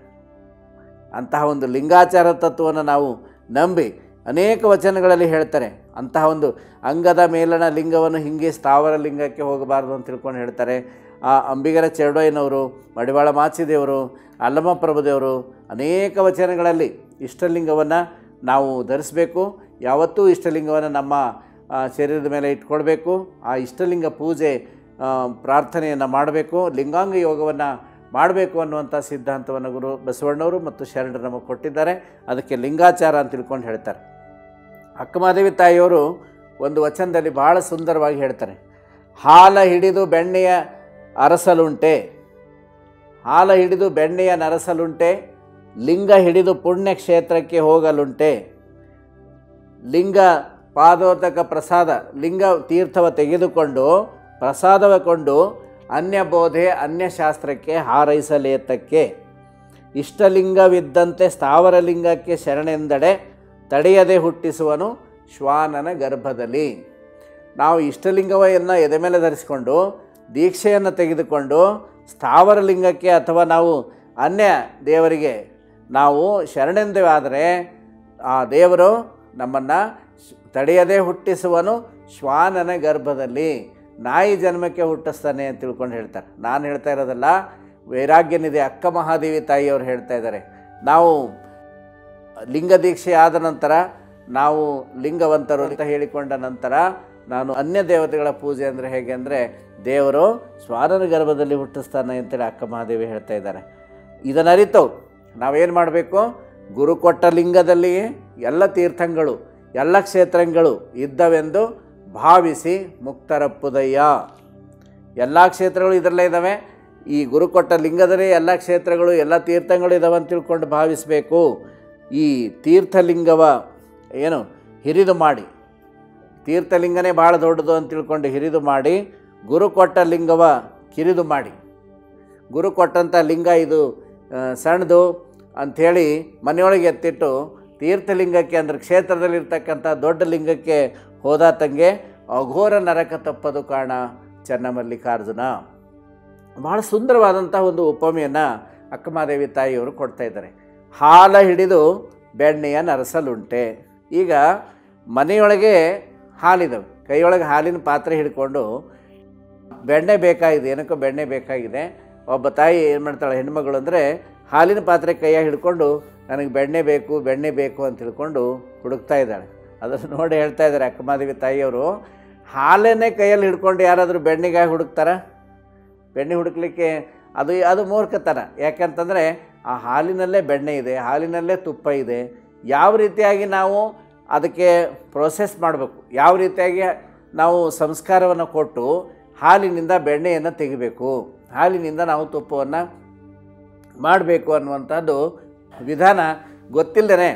ಅಂತಹ ಒಂದು ಲಿಂಗಾಚಾರ ತತ್ವವನ್ನು ನಾವು ನಂಬಿ ಅನೇಕ ವಚನಗಳಲ್ಲಿ ಹೇಳ್ತಾರೆ ಅಂತಹ ಒಂದು ಅಂಗದ ಮೇಲಣ ಲಿಂಗವನ್ನು ಹಿಂಗೆ ಸ್ಥಾವರ ಲಿಂಗಕ್ಕೆ ಹೋಗಬಾರ್ದು ಅಂತ ತಿಳ್ಕೊಂಡು ಹೇಳ್ತಾರೆ ಆ ಅಂಬಿಗರ ಚೆರಡೋಯ್ಯನವರು ಮಡಿವಾಳ ಮಾಚಿದೇವರು ಅಲ್ಲಮ ಪ್ರಭುದೇವರು ಅನೇಕ ವಚನಗಳಲ್ಲಿ ಇಷ್ಟಲಿಂಗವನ್ನು ನಾವು ಧರಿಸಬೇಕು ಯಾವತ್ತೂ ಇಷ್ಟಲಿಂಗವನ್ನು ನಮ್ಮ ಆ, ಶರೀರದ ಮೇಲೆ ಇಟ್ಕೊಳ್ಬೇಕು ಆ ಇಷ್ಟಲಿಂಗ ಪೂಜೆ ಆ, ಪ್ರಾರ್ಥನೆಯನ್ನು ಮಾಡಬೇಕು ಲಿಂಗಾಂಗ ಯೋಗವನ್ನು ಮಾಡಬೇಕು ಅನ್ನುವಂಥ ಸಿದ್ಧಾಂತವನ್ನು ಗುರು ಬಸವಣ್ಣವರು ಮತ್ತು ಶರಣರು ನಮಗೆ ಕೊಟ್ಟಿದ್ದಾರೆ ಅದಕ್ಕೆ ಲಿಂಗಾಚಾರ ಅಂತ ತಿಳ್ಕೊಂಡು ಹೇಳ್ತಾರೆ ಅಕ್ಕಮಾದೇವಿ ತಾಯಿಯವರು ಒಂದು ವಚನದಲ್ಲಿ ಭಾಳ ಸುಂದರವಾಗಿ ಹೇಳ್ತಾರೆ ಹಾಲ ಹಿಡಿದು ಬೆಣ್ಣೆಯ ಅರಸಲುಂಟೆ ಹಾಲ ಹಿಡಿದು ಬೆಣ್ಣೆಯ ನರಸಲುಂಟೆ ಲಿಂಗ ಹಿಡಿದು ಪುಣ್ಯ ಕ್ಷೇತ್ರಕ್ಕೆ ಹೋಗಲುಂಟೆ ಲಿಂಗ ಪಾದೋದಕ ಪ್ರಸಾದ ಲಿಂಗ ತೀರ್ಥವ ತೆಗೆದುಕೊಂಡು ಪ್ರಸಾದವ ಕೊಂಡು ಅನ್ಯ ಬೋಧೆ ಅನ್ಯ ಶಾಸ್ತ್ರಕ್ಕೆ ಹಾರೈಸಲೇತಕ್ಕೆ ಇಷ್ಟಲಿಂಗವಿದ್ದಂತೆ ಸ್ಥಾವರ ಲಿಂಗಕ್ಕೆ ಶರಣೆಂದಡೆ ತಡೆಯದೆ ಹುಟ್ಟಿಸುವನು ಶ್ವಾನನ ಗರ್ಭದಲ್ಲಿ ನಾವು ಇಷ್ಟಲಿಂಗವನ್ನು ಎದೆ ಮೇಲೆ ಧರಿಸಿಕೊಂಡು ದೀಕ್ಷೆಯನ್ನು ತೆಗೆದುಕೊಂಡು ಸ್ಥಾವರ ಲಿಂಗಕ್ಕೆ ಅಥವಾ ನಾವು ಅನ್ಯ ದೇವರಿಗೆ ನಾವು ಶರಣೆಂದೇವೆ ಆದರೆ ಆ ದೇವರು ನಮ್ಮನ್ನು ತಡೆಯದೇ ಹುಟ್ಟಿಸುವನು ಶ್ವಾನನ ಗರ್ಭದಲ್ಲಿ ನಾಯಿ ಜನ್ಮಕ್ಕೆ ಹುಟ್ಟಿಸ್ತಾನೆ ಅಂತ ತಿಳ್ಕೊಂಡು ಹೇಳ್ತಾರೆ ನಾನು ಹೇಳ್ತಾ ಇರೋದಲ್ಲ ವೈರಾಗ್ಯನಿದೆ ಅಕ್ಕ ಮಹಾದೇವಿ ತಾಯಿಯವರು ಹೇಳ್ತಾ ಇದ್ದಾರೆ ನಾವು ಲಿಂಗ ದೀಕ್ಷೆ ಆದ ನಂತರ ನಾವು ಲಿಂಗವಂತರು ಅಂತ ಹೇಳಿಕೊಂಡ ನಂತರ ನಾನು ಅನ್ಯ ದೇವತೆಗಳ ಪೂಜೆ ಅಂದರೆ ಹೇಗೆ ಅಂದರೆ ದೇವರು ಸ್ವಾರನ ಗರ್ಭದಲ್ಲಿ ಹುಟ್ಟಿಸ್ತಾನೆ ಅಂತೇಳಿ ಅಕ್ಕ ಮಹಾದೇವಿ ಹೇಳ್ತಾ ಇದ್ದಾರೆ ಇದನ್ನರಿತು ನಾವೇನು ಮಾಡಬೇಕು ಗುರು ಕೊಟ್ಟ ಲಿಂಗದಲ್ಲಿ ಎಲ್ಲ ತೀರ್ಥಂಗಳು ಎಲ್ಲ ಕ್ಷೇತ್ರಗಳು ಇದ್ದವೆಂದು ಭಾವಿಸಿ ಮುಕ್ತರಪ್ಪುದಯ್ಯ ಎಲ್ಲ ಕ್ಷೇತ್ರಗಳು ಇದರಲ್ಲೇ ಇದ್ದಾವೆ ಈ ಗುರು ಕೊಟ್ಟ ಲಿಂಗದಲ್ಲಿ ಎಲ್ಲ ಕ್ಷೇತ್ರಗಳು ಎಲ್ಲ ತೀರ್ಥಗಳು ಇದ್ದಾವೆ ಅಂತ ತಿಳ್ಕೊಂಡು ಭಾವಿಸಬೇಕು ಈ ತೀರ್ಥಲಿಂಗವ ಏನು ಹಿರಿದು ಮಾಡಿ ತೀರ್ಥಲಿಂಗನೇ ಭಾಳ ದೊಡ್ಡದು ಅಂತ ತಿಳ್ಕೊಂಡು ಹಿರಿದು ಮಾಡಿ ಗುರು ಕೊಟ್ಟ ಲಿಂಗವ ಕಿರಿದು ಮಾಡಿ ಗುರು ಕೊಟ್ಟಂಥ ಲಿಂಗ ಇದು ಆ, ಸಣ್ಣದು ಅಂಥೇಳಿ ಮನೆಯೊಳಗೆ ಎತ್ತಿಟ್ಟು ತೀರ್ಥಲಿಂಗಕ್ಕೆ ಅಂದರೆ ಕ್ಷೇತ್ರದಲ್ಲಿರ್ತಕ್ಕಂಥ ದೊಡ್ಡ ಲಿಂಗಕ್ಕೆ ಹೋದಾತಂಗೆ ಅಘೋರ ನರಕ ತಪ್ಪದು ಕಾಣ ಚನ್ನಮಲ್ಲಿಕಾರ್ಜುನ ಭಾಳ ಸುಂದರವಾದಂಥ ಒಂದು ಉಪಮೆಯನ್ನು ಅಕ್ಕಮಾದೇವಿ ತಾಯಿಯವರು ಕೊಡ್ತಾ ಇದ್ದಾರೆ ಹಾಲ ಹಿಡಿದು ಬೆಣ್ಣೆಯ ನರಸಲುಂಟೆ ಈಗ ಮನೆಯೊಳಗೆ ಹಾಲಿದವೆ ಕೈಯೊಳಗೆ ಹಾಲಿನ ಪಾತ್ರೆ ಹಿಡ್ಕೊಂಡು ಬೆಣ್ಣೆ ಬೇಕಾಗಿದೆ ಏನಕ್ಕೋ ಬೆಣ್ಣೆ ಬೇಕಾಗಿದೆ ಒಬ್ಬ ತಾಯಿ ಏನು ಮಾಡ್ತಾಳೆ ಹೆಣ್ಮಗಳು ಅಂದರೆ ಹಾಲಿನ ಪಾತ್ರೆ ಕೈಯಾಗ ಹಿಡ್ಕೊಂಡು ನನಗೆ ಬೆಣ್ಣೆ ಬೇಕು ಬೆಣ್ಣೆ ಬೇಕು ಅಂತ ತಿಳ್ಕೊಂಡು ಹುಡುಕ್ತಾ ಇದ್ದಾಳೆ ಅದನ್ನು ನೋಡಿ ಹೇಳ್ತಾ ಇದ್ದಾರೆ ಅಕ್ಕಮಾದೇವಿ ತಾಯಿಯವರು ಹಾಲನ್ನೇ ಕೈಯಲ್ಲಿ ಹಿಡ್ಕೊಂಡು ಯಾರಾದರೂ ಬೆಣ್ಣೆಗಾಗಿ ಹುಡುಕ್ತಾರ ಬೆಣ್ಣೆ ಹುಡುಕ್ಲಿಕ್ಕೆ ಅದು ಅದು ಮೂರ್ಖತನ ಯಾಕಂತಂದರೆ ಆ ಹಾಲಿನಲ್ಲೇ ಬೆಣ್ಣೆ ಇದೆ ಹಾಲಿನಲ್ಲೇ ತುಪ್ಪ ಇದೆ ಯಾವ ರೀತಿಯಾಗಿ ನಾವು ಅದಕ್ಕೆ ಪ್ರೋಸೆಸ್ ಮಾಡಬೇಕು ಯಾವ ರೀತಿಯಾಗಿ ನಾವು ಸಂಸ್ಕಾರವನ್ನು ಕೊಟ್ಟು ಹಾಲಿನಿಂದ ಬೆಣ್ಣೆಯನ್ನು ತೆಗಿಬೇಕು ಹಾಲಿನಿಂದ ನಾವು ತುಪ್ಪವನ್ನು ಮಾಡಬೇಕು ಅನ್ನುವಂಥದ್ದು ವಿಧಾನ ಗೊತ್ತಿಲ್ಲದೇ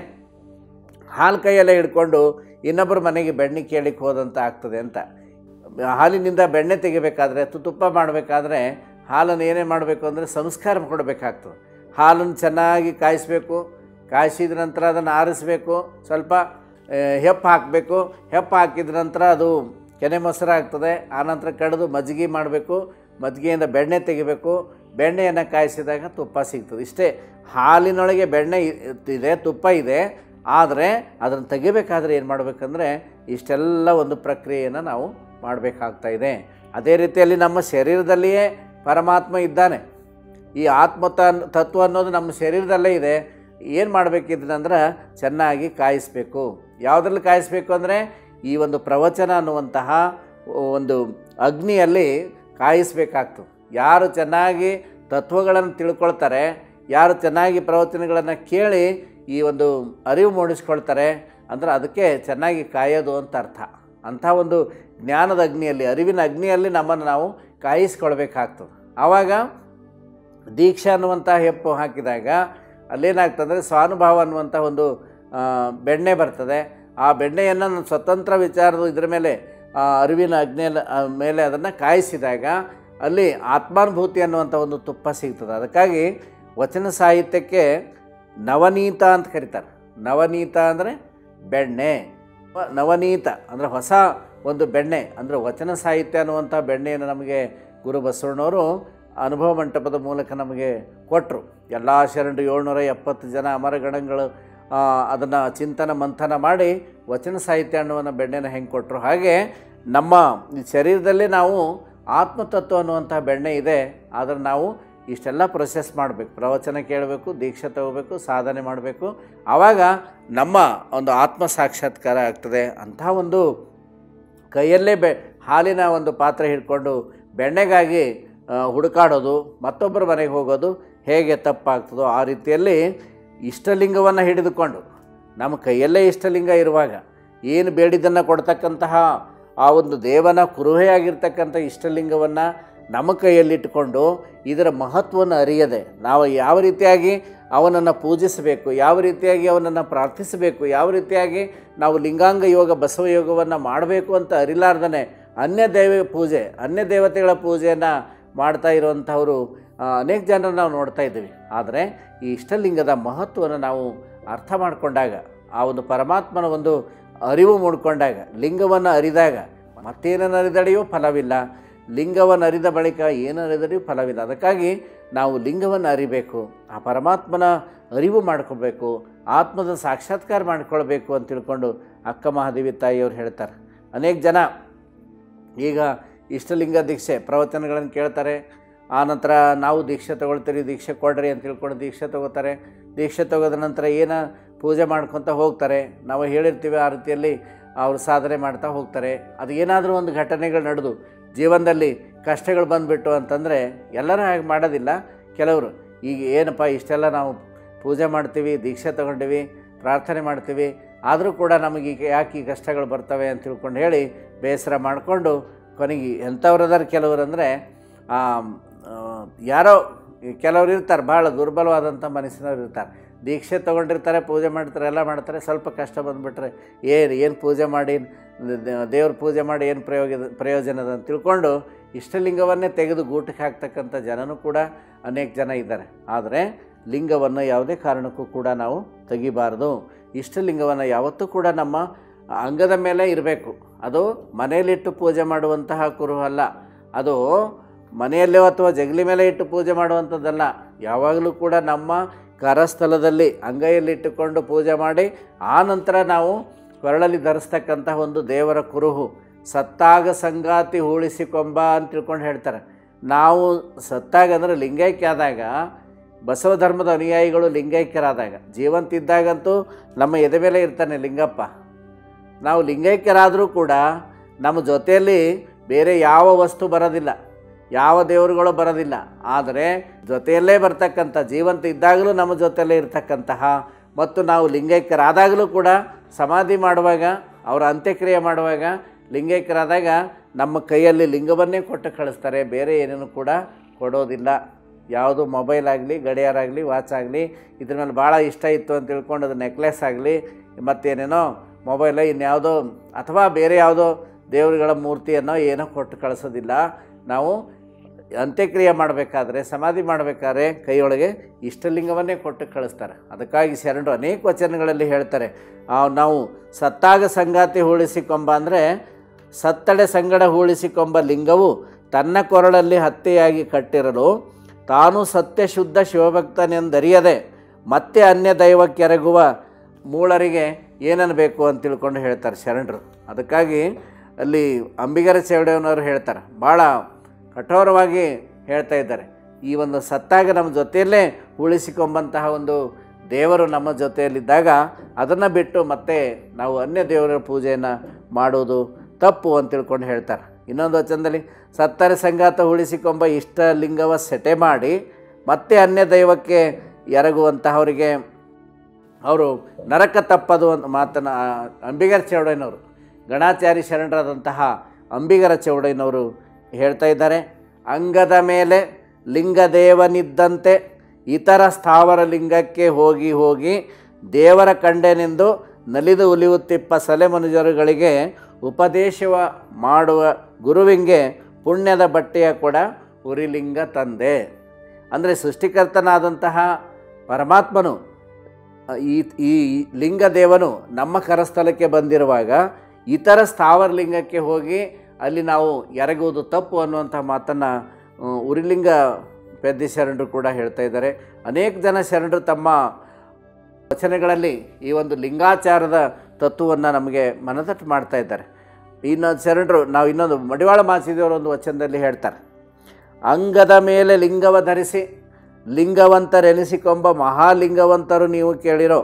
ಹಾಲು ಕೈಯಲ್ಲೇ ಹಿಡ್ಕೊಂಡು ಇನ್ನೊಬ್ಬರ ಮನೆಗೆ ಬೆಣ್ಣೆ ಕೇಳಿಕ್ಕೆ ಹೋದಂತ ಆಗ್ತದೆ ಅಂತ ಹಾಲಿನಿಂದ ಬೆಣ್ಣೆ ತೆಗಿಬೇಕಾದ್ರೆ ತು- ತುಪ್ಪ ಮಾಡಬೇಕಾದ್ರೆ ಹಾಲನ್ನು ಏನೇ ಮಾಡಬೇಕು ಅಂದರೆ ಸಂಸ್ಕಾರ ಕೊಡಬೇಕಾಗ್ತದೆ ಹಾಲನ್ನು ಚೆನ್ನಾಗಿ ಕಾಯಿಸಬೇಕು ಕಾಯಿಸಿದ ನಂತರ ಅದನ್ನು ಆರಿಸ್ಬೇಕು ಸ್ವಲ್ಪ ಆ, ಹೆಪ್ಪು ಹಾಕಬೇಕು ಹೆಪ್ಪು ಹಾಕಿದ ನಂತರ ಅದು ಕೆನೆ ಮೊಸರು ಆಗ್ತದೆ ಆನಂತರ ಕಡಿದು ಮಜ್ಜಿಗೆ ಮಾಡಬೇಕು ಮಜ್ಜಿಗೆಯಿಂದ ಬೆಣ್ಣೆ ತೆಗಿಬೇಕು ಬೆಣ್ಣೆಯನ್ನು ಕಾಯಿಸಿದಾಗ ತುಪ್ಪ ಸಿಗ್ತದೆ ಇಷ್ಟೇ ಹಾಲಿನೊಳಗೆ ಬೆಣ್ಣೆ ಇ- ಇದೆ ತುಪ್ಪ ಇದೆ ಆದರೆ ಅದನ್ನು ತೆಗಿಬೇಕಾದ್ರೆ ಏನು ಮಾಡಬೇಕಂದ್ರೆ ಇಷ್ಟೆಲ್ಲ ಒಂದು ಪ್ರಕ್ರಿಯೆಯನ್ನು ನಾವು ಮಾಡಬೇಕಾಗ್ತಾ ಇದೆ ಅದೇ ರೀತಿಯಲ್ಲಿ ನಮ್ಮ ಶರೀರದಲ್ಲಿಯೇ ಪರಮಾತ್ಮ ಇದ್ದಾನೆ ಈ ಆತ್ಮ ತ- ತತ್ವ ಅನ್ನೋದು ನಮ್ಮ ಶರೀರದಲ್ಲೇ ಇದೆ ಏನು ಮಾಡಬೇಕಿದ್ರಂದ್ರೆ ಚೆನ್ನಾಗಿ ಕಾಯಿಸಬೇಕು ಯಾವುದ್ರಲ್ಲಿ ಕಾಯಿಸಬೇಕು ಅಂದರೆ ಈ ಒಂದು ಪ್ರವಚನ ಅನ್ನುವಂತಹ ಒಂದು ಅಗ್ನಿಯಲ್ಲಿ ಕಾಯಿಸಬೇಕಾಗ್ತದೆ ಯಾರು ಚೆನ್ನಾಗಿ ತತ್ವಗಳನ್ನು ತಿಳ್ಕೊಳ್ತಾರೆ ಯಾರು ಚೆನ್ನಾಗಿ ಪ್ರವಚನಗಳನ್ನು ಕೇಳಿ ಈ ಒಂದು ಅರಿವು ಮೂಡಿಸ್ಕೊಳ್ತಾರೆ ಅಂದ್ರೆ ಅದಕ್ಕೆ ಚೆನ್ನಾಗಿ ಕಾಯೋದು ಅಂತ ಅರ್ಥ ಅಂಥ ಒಂದು ಜ್ಞಾನದ ಅಗ್ನಿಯಲ್ಲಿ ಅರಿವಿನ ಅಗ್ನಿಯಲ್ಲಿ ನಮ್ಮನ್ನು ನಾವು ಕಾಯಿಸ್ಕೊಳ್ಬೇಕಾಗ್ತದೆ ಆವಾಗ ದೀಕ್ಷೆ ಅನ್ನುವಂಥ ಹೆಪ್ಪು ಹಾಕಿದಾಗ ಅಲ್ಲೇನಾಗ್ತಂದರೆ ಸ್ವಾನುಭಾವ ಅನ್ನುವಂಥ ಒಂದು ಆ, ಬೆಣ್ಣೆ ಬರ್ತದೆ ಆ ಬೆಣ್ಣೆಯನ್ನು ನಾನು ಸ್ವತಂತ್ರ ವಿಚಾರದ ಇದ್ರ ಮೇಲೆ ಆ, ಅರಿವಿನ ಅಗ್ನಿಯಲ್ಲಿ ಆ, ಮೇಲೆ ಅದನ್ನು ಕಾಯಿಸಿದಾಗ ಅಲ್ಲಿ ಆತ್ಮಾನುಭೂತಿ ಅನ್ನುವಂಥ ಒಂದು ತುಪ್ಪ ಸಿಗ್ತದೆ ಅದಕ್ಕಾಗಿ ವಚನ ಸಾಹಿತ್ಯಕ್ಕೆ ನವನೀತ ಅಂತ ಕರೀತಾರೆ ನವನೀತ ಅಂದರೆ ಬೆಣ್ಣೆ ವ- ನವನೀತ ಅಂದರೆ ಹೊಸ ಒಂದು ಬೆಣ್ಣೆ ಅಂದರೆ ವಚನ ಸಾಹಿತ್ಯ ಅನ್ನುವಂಥ ಬೆಣ್ಣೆಯನ್ನು ನಮಗೆ ಗುರು ಬಸವಣ್ಣವರು ಅನುಭವ ಮಂಟಪದ ಮೂಲಕ ನಮಗೆ ಕೊಟ್ಟರು ಎಲ್ಲ ಶರಣರು ಏಳ್ನೂರ ಎಪ್ಪತ್ತು ಜನ ಅಮರಗಣಗಳು ಅದನ್ನು ಚಿಂತನ ಮಂಥನ ಮಾಡಿ ವಚನ ಸಾಹಿತ್ಯ ಅನ್ನುವ ಬೆಣ್ಣೆನ ಹೆಂಗೆ ಕೊಟ್ಟರು ಹಾಗೆ ನಮ್ಮ ಈ ಶರೀರದಲ್ಲಿ ನಾವು ಆತ್ಮತತ್ವ ಅನ್ನುವಂಥ ಬೆಣ್ಣೆ ಇದೆ ಆದರೆ ನಾವು ಇಷ್ಟೆಲ್ಲ ಪ್ರೊಸೆಸ್ ಮಾಡಬೇಕು ಪ್ರವಚನ ಕೇಳಬೇಕು ದೀಕ್ಷೆ ತಗೋಬೇಕು ಸಾಧನೆ ಮಾಡಬೇಕು ಆವಾಗ ನಮ್ಮ ಒಂದು ಆತ್ಮ ಸಾಕ್ಷಾತ್ಕಾರ ಆಗ್ತದೆ ಅಂಥ ಒಂದು ಕೈಯಲ್ಲೇ ಬೆ ಹಾಲಿನ ಒಂದು ಪಾತ್ರೆ ಹಿಡ್ಕೊಂಡು ಬೆಣ್ಣೆಗಾಗಿ ಆ, ಹುಡುಕಾಡೋದು ಮತ್ತೊಬ್ಬರ ಮನೆಗೆ ಹೋಗೋದು ಹೇಗೆ ತಪ್ಪಾಗ್ತದೋ ಆ ರೀತಿಯಲ್ಲಿ ಇಷ್ಟಲಿಂಗವನ್ನು ಹಿಡಿದುಕೊಂಡು ನಮ್ಮ ಕೈಯಲ್ಲೇ ಇಷ್ಟಲಿಂಗ ಇರುವಾಗ ಏನು ಬೇಡಿದ್ದನ್ನು ಕೊಡ್ತಕ್ಕಂತಹ ಆ ಒಂದು ದೇವನ ಕುರುಹೆಯಾಗಿರ್ತಕ್ಕಂಥ ಇಷ್ಟಲಿಂಗವನ್ನು ನಮ್ಮ ಕೈಯಲ್ಲಿಟ್ಟುಕೊಂಡು ಇದರ ಮಹತ್ವವನ್ನು ಅರಿಯದೆ ನಾವು ಯಾವ ರೀತಿಯಾಗಿ ಅವನನ್ನು ಪೂಜಿಸಬೇಕು ಯಾವ ರೀತಿಯಾಗಿ ಅವನನ್ನು ಪ್ರಾರ್ಥಿಸಬೇಕು ಯಾವ ರೀತಿಯಾಗಿ ನಾವು ಲಿಂಗಾಂಗ ಯೋಗ ಬಸವ ಯೋಗವನ್ನು ಮಾಡಬೇಕು ಅಂತ ಅರಿಲಾರ್ದನೆ ಅನ್ಯ ದೈವ ಪೂಜೆ ಅನ್ಯ ದೇವತೆಗಳ ಪೂಜೆಯನ್ನು ಮಾಡ್ತಾ ಇರುವಂಥವರು ಆ, ಅನೇಕ ಜನರನ್ನು ನಾವು ನೋಡ್ತಾ ಇದ್ದೀವಿ ಆದರೆ ಈ ಇಷ್ಟಲಿಂಗದ ಮಹತ್ವವನ್ನು ನಾವು ಅರ್ಥ ಮಾಡಿಕೊಂಡಾಗ ಆ ಒಂದು ಪರಮಾತ್ಮನ ಒಂದು ಅರಿವು ಮೂಡ್ಕೊಂಡಾಗ ಲಿಂಗವನ್ನು ಅರಿದಾಗ ಮತ್ತೇನನ್ನು ಅರಿದಡೆಯೂ ಫಲವಿಲ್ಲ ಲಿಂಗವನ್ನು ಅರಿದ ಬಳಿಕ ಏನು ಅರಿದಡೆಯೂ ಫಲವಿಲ್ಲ ಅದಕ್ಕಾಗಿ ನಾವು ಲಿಂಗವನ್ನು ಅರಿಬೇಕು ಆ ಪರಮಾತ್ಮನ ಅರಿವು ಮಾಡ್ಕೋಬೇಕು ಆತ್ಮದ ಸಾಕ್ಷಾತ್ಕಾರ ಮಾಡ್ಕೊಳ್ಬೇಕು ಅಂತ ತಿಳ್ಕೊಂಡು ಅಕ್ಕ ಮಹಾದೇವಿ ತಾಯಿಯವ್ರು ಹೇಳ್ತಾರೆ ಅನೇಕ ಜನ ಈಗ ಇಷ್ಟಲಿಂಗ ದೀಕ್ಷೆ ಪ್ರವಚನಗಳನ್ನು ಕೇಳ್ತಾರೆ ಆನಂತರ ನಾವು ದೀಕ್ಷೆ ತಗೊಳ್ತೀರಿ ದೀಕ್ಷೆ ಕೊಡ್ರಿ ಅಂತ ತಿಳ್ಕೊಂಡು ದೀಕ್ಷೆ ತಗೋತಾರೆ ದೀಕ್ಷೆ ತಗೋದ ನಂತರ ಏನು ಪೂಜೆ ಮಾಡ್ಕೊತ ಹೋಗ್ತಾರೆ ನಾವು ಹೇಳಿರ್ತೀವಿ ಆ ರೀತಿಯಲ್ಲಿ ಅವರು ಸಾಧನೆ ಮಾಡ್ತಾ ಹೋಗ್ತಾರೆ ಅದು ಏನಾದರೂ ಒಂದು ಘಟನೆಗಳು ನಡೆದು ಜೀವನದಲ್ಲಿ ಕಷ್ಟಗಳು ಬಂದುಬಿಟ್ಟು ಅಂತಂದರೆ ಎಲ್ಲರೂ ಹಾಗೆ ಮಾಡೋದಿಲ್ಲ ಕೆಲವರು ಈಗ ಏನಪ್ಪ ಇಷ್ಟೆಲ್ಲ ನಾವು ಪೂಜೆ ಮಾಡ್ತೀವಿ ದೀಕ್ಷೆ ತಗೊಂಡಿವಿ ಪ್ರಾರ್ಥನೆ ಮಾಡ್ತೀವಿ ಆದರೂ ಕೂಡ ನಮಗೆ ಈಗ ಯಾಕೆ ಈ ಕಷ್ಟಗಳು ಬರ್ತವೆ ಅಂತ ತಿಳ್ಕೊಂಡು ಹೇಳಿ ಬೇಸರ ಮಾಡಿಕೊಂಡು ಕೊನೆಗೆ ಎಂಥವ್ರದಾರ ಕೆಲವರು ಅಂದರೆ ಯಾರೋ ಕೆಲವ್ರು ಇರ್ತಾರೆ ಭಾಳ ದುರ್ಬಲವಾದಂಥ ಮನಸ್ಸಿನವ್ರು ಇರ್ತಾರೆ ದೀಕ್ಷೆ ತೊಗೊಂಡಿರ್ತಾರೆ ಪೂಜೆ ಮಾಡ್ತಾರೆ ಎಲ್ಲ ಮಾಡ್ತಾರೆ ಸ್ವಲ್ಪ ಕಷ್ಟ ಬಂದುಬಿಟ್ರೆ ಏನು ಏನು ಪೂಜೆ ಮಾಡಿ ದೇವ್ರ ಪೂಜೆ ಮಾಡಿ ಏನು ಪ್ರಯೋಗ ಪ್ರಯೋಜನದ ಅಂತ ತಿಳ್ಕೊಂಡು ಇಷ್ಟಲಿಂಗವನ್ನೇ ತೆಗೆದು ಗೂಟಕ್ಕೆ ಹಾಕ್ತಕ್ಕಂಥ ಜನನೂ ಕೂಡ ಅನೇಕ ಜನ ಇದ್ದಾರೆ ಆದರೆ ಲಿಂಗವನ್ನು ಯಾವುದೇ ಕಾರಣಕ್ಕೂ ಕೂಡ ನಾವು ತೆಗಿಬಾರ್ದು ಇಷ್ಟಲಿಂಗವನ್ನು ಯಾವತ್ತೂ ಕೂಡ ನಮ್ಮ ಅಂಗದ ಮೇಲೆ ಇರಬೇಕು ಅದು ಮನೆಯಲ್ಲಿಟ್ಟು ಪೂಜೆ ಮಾಡುವಂತಹ ಕುರುಹು ಅಲ್ಲ ಅದು ಮನೆಯಲ್ಲೋ ಅಥವಾ ಜಗಲಿ ಮೇಲೆ ಇಟ್ಟು ಪೂಜೆ ಮಾಡುವಂಥದ್ದಲ್ಲ ಯಾವಾಗಲೂ ಕೂಡ ನಮ್ಮ ಕರಸ್ಥಲದಲ್ಲಿ ಅಂಗೈಯಲ್ಲಿಟ್ಟುಕೊಂಡು ಪೂಜೆ ಮಾಡಿ ಆ ನಂತರ ನಾವು ಕೊರಳಲ್ಲಿ ಧರಿಸ್ತಕ್ಕಂತಹ ಒಂದು ದೇವರ ಕುರುಹು ಸತ್ತಾಗ ಸಂಗಾತಿ ಹೂಳಿಸಿಕೊಂಬ ಅಂತ ತಿಳ್ಕೊಂಡು ಹೇಳ್ತಾರೆ ನಾವು ಸತ್ತಾಗ ಅಂದರೆ ಲಿಂಗೈಕ್ಯ ಆದಾಗ ಬಸವ ಧರ್ಮದ ಅನುಯಾಯಿಗಳು ಲಿಂಗೈಕ್ಯರಾದಾಗ ಜೀವಂತ ಇದ್ದಾಗಂತೂ ನಮ್ಮ ಎದೆ ಮೇಲೆ ಇರ್ತಾನೆ ಲಿಂಗಪ್ಪ ನಾವು ಲಿಂಗೈಕ್ಯರಾದರೂ ಕೂಡ ನಮ್ಮ ಜೊತೆಯಲ್ಲಿ ಬೇರೆ ಯಾವ ವಸ್ತು ಬರೋದಿಲ್ಲ ಯಾವ ದೇವರುಗಳು ಬರೋದಿಲ್ಲ ಆದರೆ ಜೊತೆಯಲ್ಲೇ ಬರ್ತಕ್ಕಂಥ ಜೀವಂತ ಇದ್ದಾಗಲೂ ನಮ್ಮ ಜೊತೆಯಲ್ಲೇ ಇರ್ತಕ್ಕಂತಹ ಮತ್ತು ನಾವು ಲಿಂಗೈಕ್ಯರಾದಾಗಲೂ ಕೂಡ ಸಮಾಧಿ ಮಾಡುವಾಗ ಅವರ ಅಂತ್ಯಕ್ರಿಯೆ ಮಾಡುವಾಗ ಲಿಂಗೈಕ್ಯರಾದಾಗ ನಮ್ಮ ಕೈಯಲ್ಲಿ ಲಿಂಗವನ್ನೇ ಕೊಟ್ಟು ಕಳಿಸ್ತಾರೆ ಬೇರೆ ಏನೇನು ಕೂಡ ಕೊಡೋದಿಲ್ಲ ಯಾವುದು ಮೊಬೈಲ್ ಆಗಲಿ ಗಡಿಯಾರ ಆಗಲಿ ವಾಚ್ ಆಗಲಿ ಇದ್ರ ಮೇಲೆ ಭಾಳ ಇಷ್ಟ ಇತ್ತು ಅಂತ ತಿಳ್ಕೊಂಡು ಅದು ನೆಕ್ಲೆಸ್ ಆಗಲಿ ಮತ್ತೇನೇನೋ ಮೊಬೈಲ್ ಇನ್ಯಾವುದೋ ಅಥವಾ ಬೇರೆ ಯಾವುದೋ ದೇವರುಗಳ ಮೂರ್ತಿಯನ್ನು ಏನೋ ಕೊಟ್ಟು ಕಳಿಸೋದಿಲ್ಲ ನಾವು ಅಂತ್ಯಕ್ರಿಯೆ ಮಾಡಬೇಕಾದ್ರೆ ಸಮಾಧಿ ಮಾಡಬೇಕಾದ್ರೆ ಕೈಯೊಳಗೆ ಇಷ್ಟಲಿಂಗವನ್ನೇ ಕೊಟ್ಟು ಕಳಿಸ್ತಾರೆ ಅದಕ್ಕಾಗಿ ಶರಣರು ಅನೇಕ ವಚನಗಳಲ್ಲಿ ಹೇಳ್ತಾರೆ ಆ, ನಾವು ಸತ್ತಾಗ ಸಂಗಾತಿ ಹೂಳಿಸಿಕೊಂಬ ಅಂದರೆ ಸತ್ತಡೆ ಸಂಗಡ ಹೂಳಿಸಿಕೊಂಬ ಲಿಂಗವು ತನ್ನ ಕೊರಳಲ್ಲಿ ಹತ್ಯೆಯಾಗಿ ಕಟ್ಟಿರಲು ತಾನು ಸತ್ಯ ಶುದ್ಧ ಶಿವಭಕ್ತನೆಂದರಿಯದೆ ಮತ್ತೆ ಅನ್ಯ ದೈವಕ್ಕೆರಗುವ ಮೂಳರಿಗೆ ಏನನ್ನಬೇಕು ಅಂತ ತಿಳ್ಕೊಂಡು ಹೇಳ್ತಾರೆ ಶರಣರು ಅದಕ್ಕಾಗಿ ಅಲ್ಲಿ ಅಂಬಿಗರ ಚೌಡಯ್ಯನವರು ಹೇಳ್ತಾರೆ ಭಾಳ ಕಠೋರವಾಗಿ ಹೇಳ್ತಾ ಇದ್ದಾರೆ ಈ ಒಂದು ಸತ್ತಾಗ ನಮ್ಮ ಜೊತೆಯಲ್ಲೇ ಉಳಿಸಿಕೊಂಬಂತಹ ಒಂದು ದೇವರು ನಮ್ಮ ಜೊತೆಯಲ್ಲಿದ್ದಾಗ ಅದನ್ನು ಬಿಟ್ಟು ಮತ್ತೆ ನಾವು ಅನ್ಯ ದೇವರ ಪೂಜೆಯನ್ನು ಮಾಡೋದು ತಪ್ಪು ಅಂತ ತಿಳ್ಕೊಂಡು ಹೇಳ್ತಾರೆ ಇನ್ನೊಂದು ವಚನದಲ್ಲಿ ಸತ್ತರೆ ಸಂಗಾತ ಉಳಿಸಿಕೊಂಬ ಇಷ್ಟ ಲಿಂಗವ ಸೆಟೆ ಮಾಡಿ ಮತ್ತೆ ಅನ್ಯ ದೈವಕ್ಕೆ ಎರಗುವಂತಹವರಿಗೆ ಅವರು ನರಕ ತಪ್ಪದು ಅಂತ ಮಾತನ್ನ ಅಂಬಿಗರ ಚೌಡಯ್ಯನವರು ಗಣಾಚಾರಿ ಶರಣರಾದಂತಹ ಅಂಬಿಗರ ಚೌಡಯ್ಯನವರು ಹೇಳ್ತಾ ಇದ್ದಾರೆ ಅಂಗದ ಮೇಲೆ ಲಿಂಗದೇವನಿದ್ದಂತೆ ಇತರ ಸ್ಥಾವರ ಲಿಂಗಕ್ಕೆ ಹೋಗಿ ಹೋಗಿ ದೇವರ ಕಂಡೆನೆಂದು ನಲಿದು ಉಲಿಯುತ್ತಿಪ್ಪ ಸಲೆ ಮನುಜರುಗಳಿಗೆ ಉಪದೇಶವ ಮಾಡುವ ಗುರುವಿಂಗೆ ಪುಣ್ಯದ ಬಟ್ಟೆಯ ಕೊಡ ಉರಿಲಿಂಗ ತಂದೆ ಅಂದರೆ ಸೃಷ್ಟಿಕರ್ತನಾದಂತಹ ಪರಮಾತ್ಮನು ಈ ಈ ಲಿಂಗದೇವನು ನಮ್ಮ ಕರಸ್ಥಲಕ್ಕೆ ಬಂದಿರುವಾಗ ಇತರ ಸ್ಥಾವರ ಲಿಂಗಕ್ಕೆ ಹೋಗಿ ಅಲ್ಲಿ ನಾವು ಎರಗುವುದು ತಪ್ಪು ಅನ್ನುವಂಥ ಮಾತನ್ನು ಉರಿಲಿಂಗ ಪೆದ್ದಿ ಶರಣರು ಕೂಡ ಹೇಳ್ತಾ ಇದ್ದಾರೆ ಅನೇಕ ಜನ ಶರಣರು ತಮ್ಮ ವಚನಗಳಲ್ಲಿ ಈ ಒಂದು ಲಿಂಗಾಚಾರದ ತತ್ವವನ್ನು ನಮಗೆ ಮನದಟ್ಟು ಮಾಡ್ತಾ ಇದ್ದಾರೆ ಇನ್ನೊಂದು ಶರಣರು ನಾವು ಇನ್ನೊಂದು ಮಡಿವಾಳ ಮಾಸಿದೇವರು ಒಂದು ವಚನದಲ್ಲಿ ಹೇಳ್ತಾರೆ ಅಂಗದ ಮೇಲೆ ಲಿಂಗವ ಧರಿಸಿ ಲಿಂಗವಂತರೆನಿಸಿಕೊಂಬ ಮಹಾಲಿಂಗವಂತರು ನೀವು ಕೇಳಿರೋ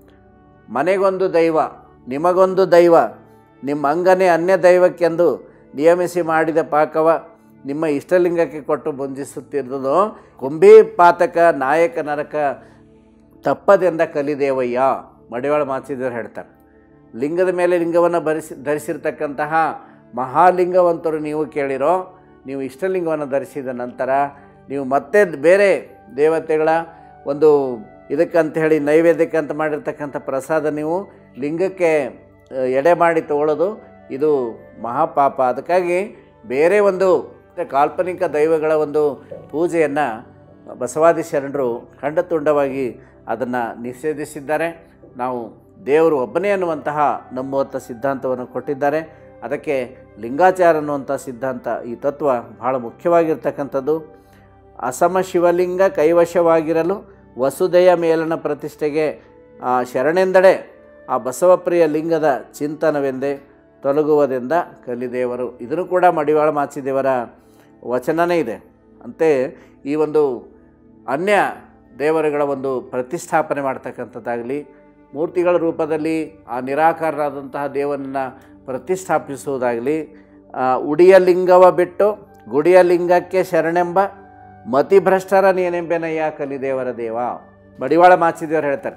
ಮನೆಗೊಂದು ದೈವ ನಿಮಗೊಂದು ದೈವ ನಿಮ್ಮ ಅಂಗನೇ ಅನ್ಯ ದೈವಕ್ಕೆಂದು ನಿಯಮಿಸಿ ಮಾಡಿದ ಪಾಕವ ನಿಮ್ಮ ಇಷ್ಟಲಿಂಗಕ್ಕೆ ಕೊಟ್ಟು ಬಂಧಿಸುತ್ತಿರುವುದು ಕೊಂಬಿ ಪಾತಕ ನಾಯಕ ನರಕ ತಪ್ಪದೆಂದ ಕಲಿದೇವಯ್ಯ ಮಡಿವಾಳ ಮಾಚಿದೇವರು ಹೇಳ್ತಾರೆ ಲಿಂಗದ ಮೇಲೆ ಲಿಂಗವನ್ನು ಭರಿಸಿ ಧರಿಸಿರ್ತಕ್ಕಂತಹ ಮಹಾಲಿಂಗವಂತರು ನೀವು ಕೇಳಿರೋ ನೀವು ಇಷ್ಟಲಿಂಗವನ್ನು ಧರಿಸಿದ ನಂತರ ನೀವು ಮತ್ತೆ ಬೇರೆ ದೇವತೆಗಳ ಒಂದು ಇದಕ್ಕಂತ ಹೇಳಿ ನೈವೇದ್ಯಕ್ಕೆ ಅಂತ ಮಾಡಿರ್ತಕ್ಕಂಥ ಪ್ರಸಾದ ನೀವು ಲಿಂಗಕ್ಕೆ ಆ, ಎಡೆ ಮಾಡಿ ತಗೊಳ್ಳೋದು ಇದು ಮಹಾಪಾಪ ಅದಕ್ಕಾಗಿ ಬೇರೆ ಒಂದು ಕಾಲ್ಪನಿಕ ದೈವಗಳ ಒಂದು ಪೂಜೆಯನ್ನು ಬಸವಾದಿ ಶರಣರು ಖಂಡತುಂಡವಾಗಿ ಅದನ್ನು ನಿಷೇಧಿಸಿದ್ದಾರೆ ನಾವು ದೇವರು ಒಬ್ಬನೇ ಅನ್ನುವಂತಹ ನಂಬುವಂಥ ಸಿದ್ಧಾಂತವನ್ನು ಕೊಟ್ಟಿದ್ದಾರೆ ಅದಕ್ಕೆ ಲಿಂಗಾಚಾರ ಅನ್ನುವಂಥ ಸಿದ್ಧಾಂತ ಈ ತತ್ವ ಬಹಳ ಮುಖ್ಯವಾಗಿರ್ತಕ್ಕಂಥದ್ದು ಅಸಮ ಶಿವಲಿಂಗ ಕೈವಶವಾಗಿರಲು ವಸುದೆಯ ಮೇಲನ ಪ್ರತಿಷ್ಠೆಗೆ ಆ ಶರಣೆಂದಡೆ ಆ ಬಸವಪ್ರಿಯ ಲಿಂಗದ ಚಿಂತನವೆಂದೇ ತೊಲಗುವುದೆಂದ ಕಲಿದೇವರು ಇದನ್ನು ಕೂಡ ಮಡಿವಾಳ ಮಾಚಿದೇವರ ವಚನನೇ ಇದೆ ಅಂತೆ ಈ ಒಂದು ಅನ್ಯ ದೇವರುಗಳ ಒಂದು ಪ್ರತಿಷ್ಠಾಪನೆ ಮಾಡ್ತಕ್ಕಂಥದ್ದಾಗಲಿ ಮೂರ್ತಿಗಳ ರೂಪದಲ್ಲಿ ಆ ನಿರಾಕಾರರಾದಂತಹ ದೇವನನ್ನು ಪ್ರತಿಷ್ಠಾಪಿಸುವುದಾಗಲಿ ಆ, ಉಡಿಯ ಲಿಂಗವ ಬಿಟ್ಟು ಗುಡಿಯ ಲಿಂಗಕ್ಕೆ ಶರಣೆಂಬ ಮತಿಭ್ರಷ್ಟರ ನೀನೆಂಬೆನಯ್ಯ ಕಲಿದೇವರ ದೇವ ಮಡಿವಾಳ ಮಾಚಿದೇವರು ಹೇಳ್ತಾರೆ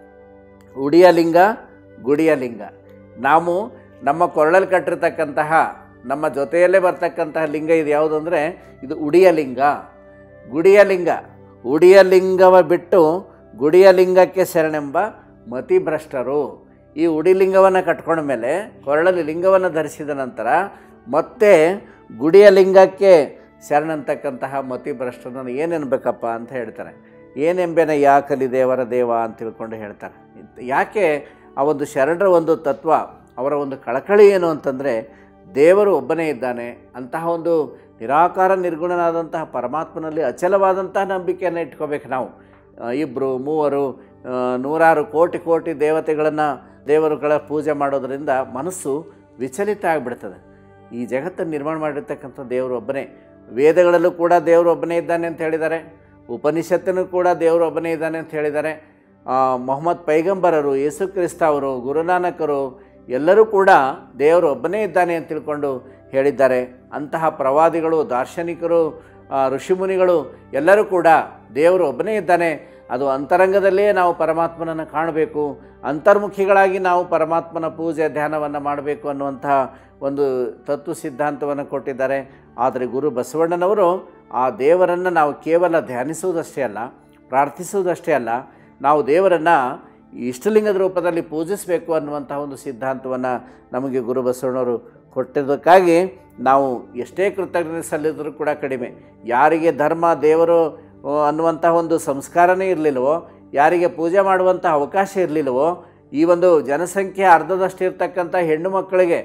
ಉಡಿಯ ಲಿಂಗ ಗುಡಿಯ ಲಿಂಗ ನಾವು ನಮ್ಮ ಕೊರಳಲ್ಲಿ ಕಟ್ಟಿರ್ತಕ್ಕಂತಹ ನಮ್ಮ ಜೊತೆಯಲ್ಲೇ ಬರ್ತಕ್ಕಂತಹ ಲಿಂಗ ಇದು ಯಾವುದು ಅಂದರೆ ಇದು ಉಡಿಯ ಲಿಂಗ ಗುಡಿಯ ಲಿಂಗ ಉಡಿಯ ಲಿಂಗವ ಬಿಟ್ಟು ಗುಡಿಯ ಲಿಂಗಕ್ಕೆ ಶರಣೆಂಬ ಮತಿಭ್ರಷ್ಟರು ಈ ಉಡಿ ಲಿಂಗವನ್ನು ಕಟ್ಕೊಂಡ ಮೇಲೆ ಕೊರಳಲ್ಲಿ ಲಿಂಗವನ್ನು ಧರಿಸಿದ ನಂತರ ಮತ್ತೆ ಗುಡಿಯ ಲಿಂಗಕ್ಕೆ ಶರಣಂತಕ್ಕಂತಹ ಮತಿಭ್ರಷ್ಟರನ್ನು ಏನೆನ್ಬೇಕಪ್ಪ ಅಂತ ಹೇಳ್ತಾರೆ ಏನೆಂಬೆನ ಯಾಕಲಿ ದೇವರ ದೇವ ಅಂತ ತಿಳ್ಕೊಂಡು ಹೇಳ್ತಾರೆ ಇದ್- ಯಾಕೆ ಆ ಒಂದು ಶರಣರ ಒಂದು ತತ್ವ ಅವರ ಒಂದು ಕಳಕಳಿ ಏನು ಅಂತಂದರೆ ದೇವರು ಒಬ್ಬನೇ ಇದ್ದಾನೆ ಅಂತಹ ಒಂದು ನಿರಾಕಾರ ನಿರ್ಗುಣನಾದಂತಹ ಪರಮಾತ್ಮನಲ್ಲಿ ಅಚಲವಾದಂತಹ ನಂಬಿಕೆಯನ್ನು ಇಟ್ಕೋಬೇಕು ನಾವು ಆ, ಇಬ್ಬರು ಮೂವರು ಆ, ನೂರಾರು ಕೋಟಿ ಕೋಟಿ ದೇವತೆಗಳನ್ನು ದೇವರುಗಳ ಪೂಜೆ ಮಾಡೋದರಿಂದ ಮನಸ್ಸು ವಿಚಲಿತ ಆಗಿಬಿಡ್ತದೆ ಈ ಜಗತ್ತನ್ನು ನಿರ್ಮಾಣ ಮಾಡಿರ್ತಕ್ಕಂಥ ದೇವರು ಒಬ್ಬನೇ ವೇದಗಳಲ್ಲೂ ಕೂಡ ದೇವರು ಒಬ್ಬನೇ ಇದ್ದಾನೆ ಅಂತ ಹೇಳಿದ್ದಾರೆ ಉಪನಿಷತ್ತನ್ನು ಕೂಡ ದೇವರು ಒಬ್ಬನೇ ಇದ್ದಾನೆ ಅಂತ ಹೇಳಿದ್ದಾರೆ ಆ, ಮೊಹಮ್ಮದ್ ಪೈಗಂಬರರು ಯೇಸು ಕ್ರಿಸ್ತ ಅವರು ಗುರುನಾನಕರು ಎಲ್ಲರೂ ಕೂಡ ದೇವರು ಒಬ್ಬನೇ ಇದ್ದಾನೆ ಅಂತ ತಿಳ್ಕೊಂಡು ಹೇಳಿದ್ದಾರೆ ಅಂತಹ ಪ್ರವಾದಿಗಳು ದಾರ್ಶನಿಕರು ಆ, ಋಷಿಮುನಿಗಳು ಎಲ್ಲರೂ ಕೂಡ ದೇವರು ಒಬ್ಬನೇ ಇದ್ದಾನೆ ಅದು ಅಂತರಂಗದಲ್ಲೇ ನಾವು ಪರಮಾತ್ಮನನ್ನು ಕಾಣಬೇಕು ಅಂತರ್ಮುಖಿಗಳಾಗಿ ನಾವು ಪರಮಾತ್ಮನ ಪೂಜೆ ಧ್ಯಾನವನ್ನು ಮಾಡಬೇಕು ಅನ್ನುವಂತಹ ಒಂದು ತತ್ವ ಸಿದ್ಧಾಂತವನ್ನು ಕೊಟ್ಟಿದ್ದಾರೆ ಆದರೆ ಗುರು ಬಸವಣ್ಣನವರು ಆ ದೇವರನ್ನು ನಾವು ಕೇವಲ ಧ್ಯಾನಿಸುವುದಷ್ಟೇ ಅಲ್ಲ ಪ್ರಾರ್ಥಿಸುವುದಷ್ಟೇ ಅಲ್ಲ ನಾವು ದೇವರನ್ನು ಇಷ್ಟಲಿಂಗದ ರೂಪದಲ್ಲಿ ಪೂಜಿಸಬೇಕು ಅನ್ನುವಂಥ ಒಂದು ಸಿದ್ಧಾಂತವನ್ನು ನಮಗೆ ಗುರು ಬಸವಣ್ಣವರು ಕೊಟ್ಟಿದ್ದಕ್ಕಾಗಿ ನಾವು ಎಷ್ಟೇ ಕೃತಜ್ಞತೆ ಸಲ್ಲಿದರೂ ಕೂಡ ಕಡಿಮೆ ಯಾರಿಗೆ ಧರ್ಮ ದೇವರು ಆ, ಅನ್ನುವಂತಹ ಒಂದು ಸಂಸ್ಕಾರನೇ ಇರಲಿಲ್ಲವೋ ಯಾರಿಗೆ ಪೂಜೆ ಮಾಡುವಂಥ ಅವಕಾಶ ಇರಲಿಲ್ಲವೋ ಈ ಒಂದು ಜನಸಂಖ್ಯೆ ಅರ್ಧದಷ್ಟು ಇರ್ತಕ್ಕಂಥ ಹೆಣ್ಣು ಮಕ್ಕಳಿಗೆ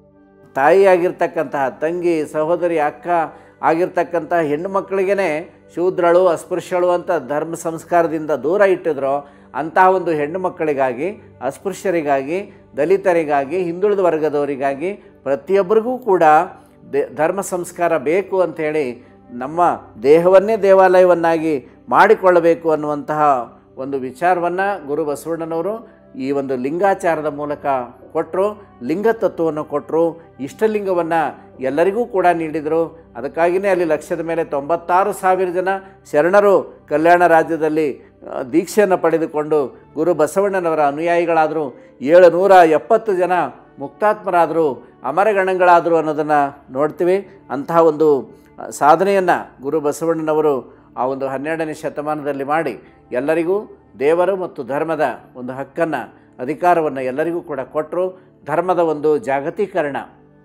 ತಾಯಿಯಾಗಿರ್ತಕ್ಕಂತಹ ತಂಗಿ ಸಹೋದರಿ ಅಕ್ಕ ಆಗಿರ್ತಕ್ಕಂಥ ಹೆಣ್ಣು ಮಕ್ಕಳಿಗೇ ಶೂದ್ರಳು ಅಸ್ಪೃಶ್ಯಳು ಅಂತ ಧರ್ಮ ಸಂಸ್ಕಾರದಿಂದ ದೂರ ಇಟ್ಟಿದ್ರೋ ಅಂತಹ ಒಂದು ಹೆಣ್ಣು ಮಕ್ಕಳಿಗಾಗಿ ಅಸ್ಪೃಶ್ಯರಿಗಾಗಿ ದಲಿತರಿಗಾಗಿ ಹಿಂದುಳಿದ ವರ್ಗದವರಿಗಾಗಿ ಪ್ರತಿಯೊಬ್ಬರಿಗೂ ಕೂಡ ದೇ ಧರ್ಮ ಸಂಸ್ಕಾರ ಬೇಕು ಅಂಥೇಳಿ ನಮ್ಮ ದೇಹವನ್ನೇ ದೇವಾಲಯವನ್ನಾಗಿ ಮಾಡಿಕೊಳ್ಳಬೇಕು ಅನ್ನುವಂತಹ ಒಂದು ವಿಚಾರವನ್ನು ಗುರು ಬಸವಣ್ಣನವರು ಈ ಒಂದು ಲಿಂಗಾಚಾರದ ಮೂಲಕ ಕೊಟ್ಟರು ಲಿಂಗ ತತ್ವವನ್ನು ಕೊಟ್ಟರು ಇಷ್ಟಲಿಂಗವನ್ನು ಎಲ್ಲರಿಗೂ ಕೂಡ ನೀಡಿದರು ಅದಕ್ಕಾಗಿಯೇ ಅಲ್ಲಿ ಲಕ್ಷದ ಮೇಲೆ ತೊಂಬತ್ತಾರು ಸಾವಿರ ಜನ ಶರಣರು ಕಲ್ಯಾಣ ರಾಜ್ಯದಲ್ಲಿ ಆ, ದೀಕ್ಷೆಯನ್ನು ಪಡೆದುಕೊಂಡು ಗುರು ಬಸವಣ್ಣನವರ ಅನುಯಾಯಿಗಳಾದರು ಏಳು ನೂರ ಎಪ್ಪತ್ತು ಜನ ಮುಕ್ತಾತ್ಮರಾದರು ಅಮರಗಣಗಳಾದರು ಅನ್ನೋದನ್ನು ನೋಡ್ತೀವಿ ಅಂತಹ ಒಂದು ಸಾಧನೆಯನ್ನು ಗುರು ಬಸವಣ್ಣನವರು ಆ ಒಂದು ಹನ್ನೆರಡನೇ ಶತಮಾನದಲ್ಲಿ ಮಾಡಿ ಎಲ್ಲರಿಗೂ ದೇವರು ಮತ್ತು ಧರ್ಮದ ಒಂದು ಹಕ್ಕನ್ನು ಅಧಿಕಾರವನ್ನು ಎಲ್ಲರಿಗೂ ಕೂಡ ಕೊಟ್ಟರು ಧರ್ಮದ ಒಂದು ಜಾಗತೀಕರಣ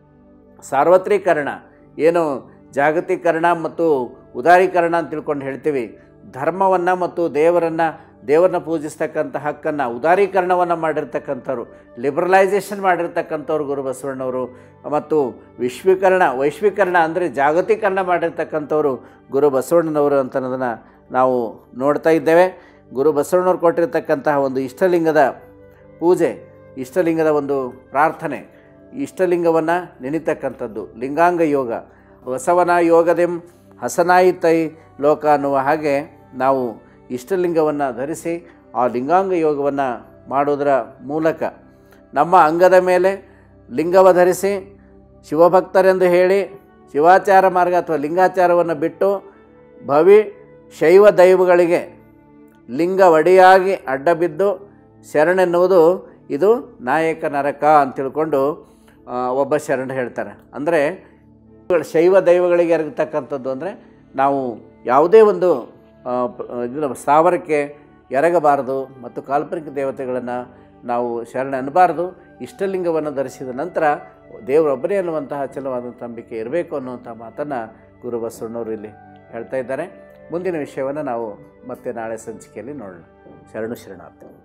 ಸಾರ್ವತ್ರೀಕರಣ ಏನು ಜಾಗತೀಕರಣ ಮತ್ತು ಉದಾರೀಕರಣ ಅಂತ ತಿಳ್ಕೊಂಡು ಹೇಳ್ತೀವಿ ಧರ್ಮವನ್ನು ಮತ್ತು ದೇವರನ್ನು ದೇವರನ್ನ ಪೂಜಿಸ್ತಕ್ಕಂಥ ಹಕ್ಕನ್ನು ಉದಾರೀಕರಣವನ್ನು ಮಾಡಿರ್ತಕ್ಕಂಥವ್ರು ಲಿಬ್ರಲೈಸೇಷನ್ ಮಾಡಿರ್ತಕ್ಕಂಥವ್ರು ಗುರು ಬಸವಣ್ಣವರು ಮತ್ತು ವಿಶ್ವೀಕರಣ ವೈಶ್ವೀಕರಣ ಅಂದರೆ ಜಾಗತೀಕರಣ ಮಾಡಿರ್ತಕ್ಕಂಥವ್ರು ಗುರು ಬಸವಣ್ಣನವರು ಅಂತ ಅನ್ನೋದನ್ನು ನಾವು ನೋಡ್ತಾ ಇದ್ದೇವೆ ಗುರು ಬಸವಣ್ಣವ್ರು ಕೊಟ್ಟಿರ್ತಕ್ಕಂತಹ ಒಂದು ಇಷ್ಟಲಿಂಗದ ಪೂಜೆ ಇಷ್ಟಲಿಂಗದ ಒಂದು ಪ್ರಾರ್ಥನೆ ಇಷ್ಟಲಿಂಗವನ್ನು ನೆನಿತಕ್ಕಂಥದ್ದು ಲಿಂಗಾಂಗ ಯೋಗ ಬಸವನ ಯೋಗದೆಂ ಹಸನಾಯಿತೈ ಲೋಕ ಅನ್ನುವ ಹಾಗೆ ನಾವು ಇಷ್ಟಲಿಂಗವನ್ನು ಧರಿಸಿ ಆ ಲಿಂಗಾಂಗ ಯೋಗವನ್ನು ಮಾಡೋದರ ಮೂಲಕ ನಮ್ಮ ಅಂಗದ ಮೇಲೆ ಲಿಂಗವ ಧರಿಸಿ ಶಿವಭಕ್ತರೆಂದು ಹೇಳಿ ಶಿವಾಚಾರ ಮಾರ್ಗ ಅಥವಾ ಲಿಂಗಾಚಾರವನ್ನು ಬಿಟ್ಟು ಭವಿ ಶೈವ ದೈವಗಳಿಗೆ ಲಿಂಗ ಒಡೆಯಾಗಿ ಅಡ್ಡಬಿದ್ದು ಶರಣೆನ್ನುವುದು ಇದು ನಾಯಕ ನರಕ ಅಂತ ತಿಳ್ಕೊಂಡು ಆ, ಒಬ್ಬ ಶರಣ ಹೇಳ್ತಾರೆ ಅಂದರೆ ಶೈವ ದೈವಗಳಿಗೆ ಎರಗತಕ್ಕಂಥದ್ದು ಅಂದರೆ ನಾವು ಯಾವುದೇ ಒಂದು ಆ, ಪ- ಇದನ್ನ ಸ್ಥಾವರಕ್ಕೆ ಎರಗಬಾರದು ಮತ್ತು ಕಾಲ್ಪನಿಕ ದೇವತೆಗಳನ್ನು ನಾವು ಶರಣ ಅನ್ನಬಾರದು ಇಷ್ಟಲಿಂಗವನ್ನು ಧರಿಸಿದ ನಂತರ ದೇವರೊಬ್ಬರೇ ಅನ್ನುವಂತಹ ಅಚಲವಾದಂಥ ನಂಬಿಕೆ ಇರಬೇಕು ಅನ್ನುವಂಥ ಮಾತನ್ನು ಗುರು ಬಸವಣ್ಣವರು ಇಲ್ಲಿ ಹೇಳ್ತಾ ಇದ್ದಾರೆ ಮುಂದಿನ ವಿಷಯವನ್ನು ನಾವು ಮತ್ತೆ ನಾಳೆ ಸಂಚಿಕೆಯಲ್ಲಿ ನೋಡೋಣ ಶರಣು ಶರಣಾರ್ಥಿ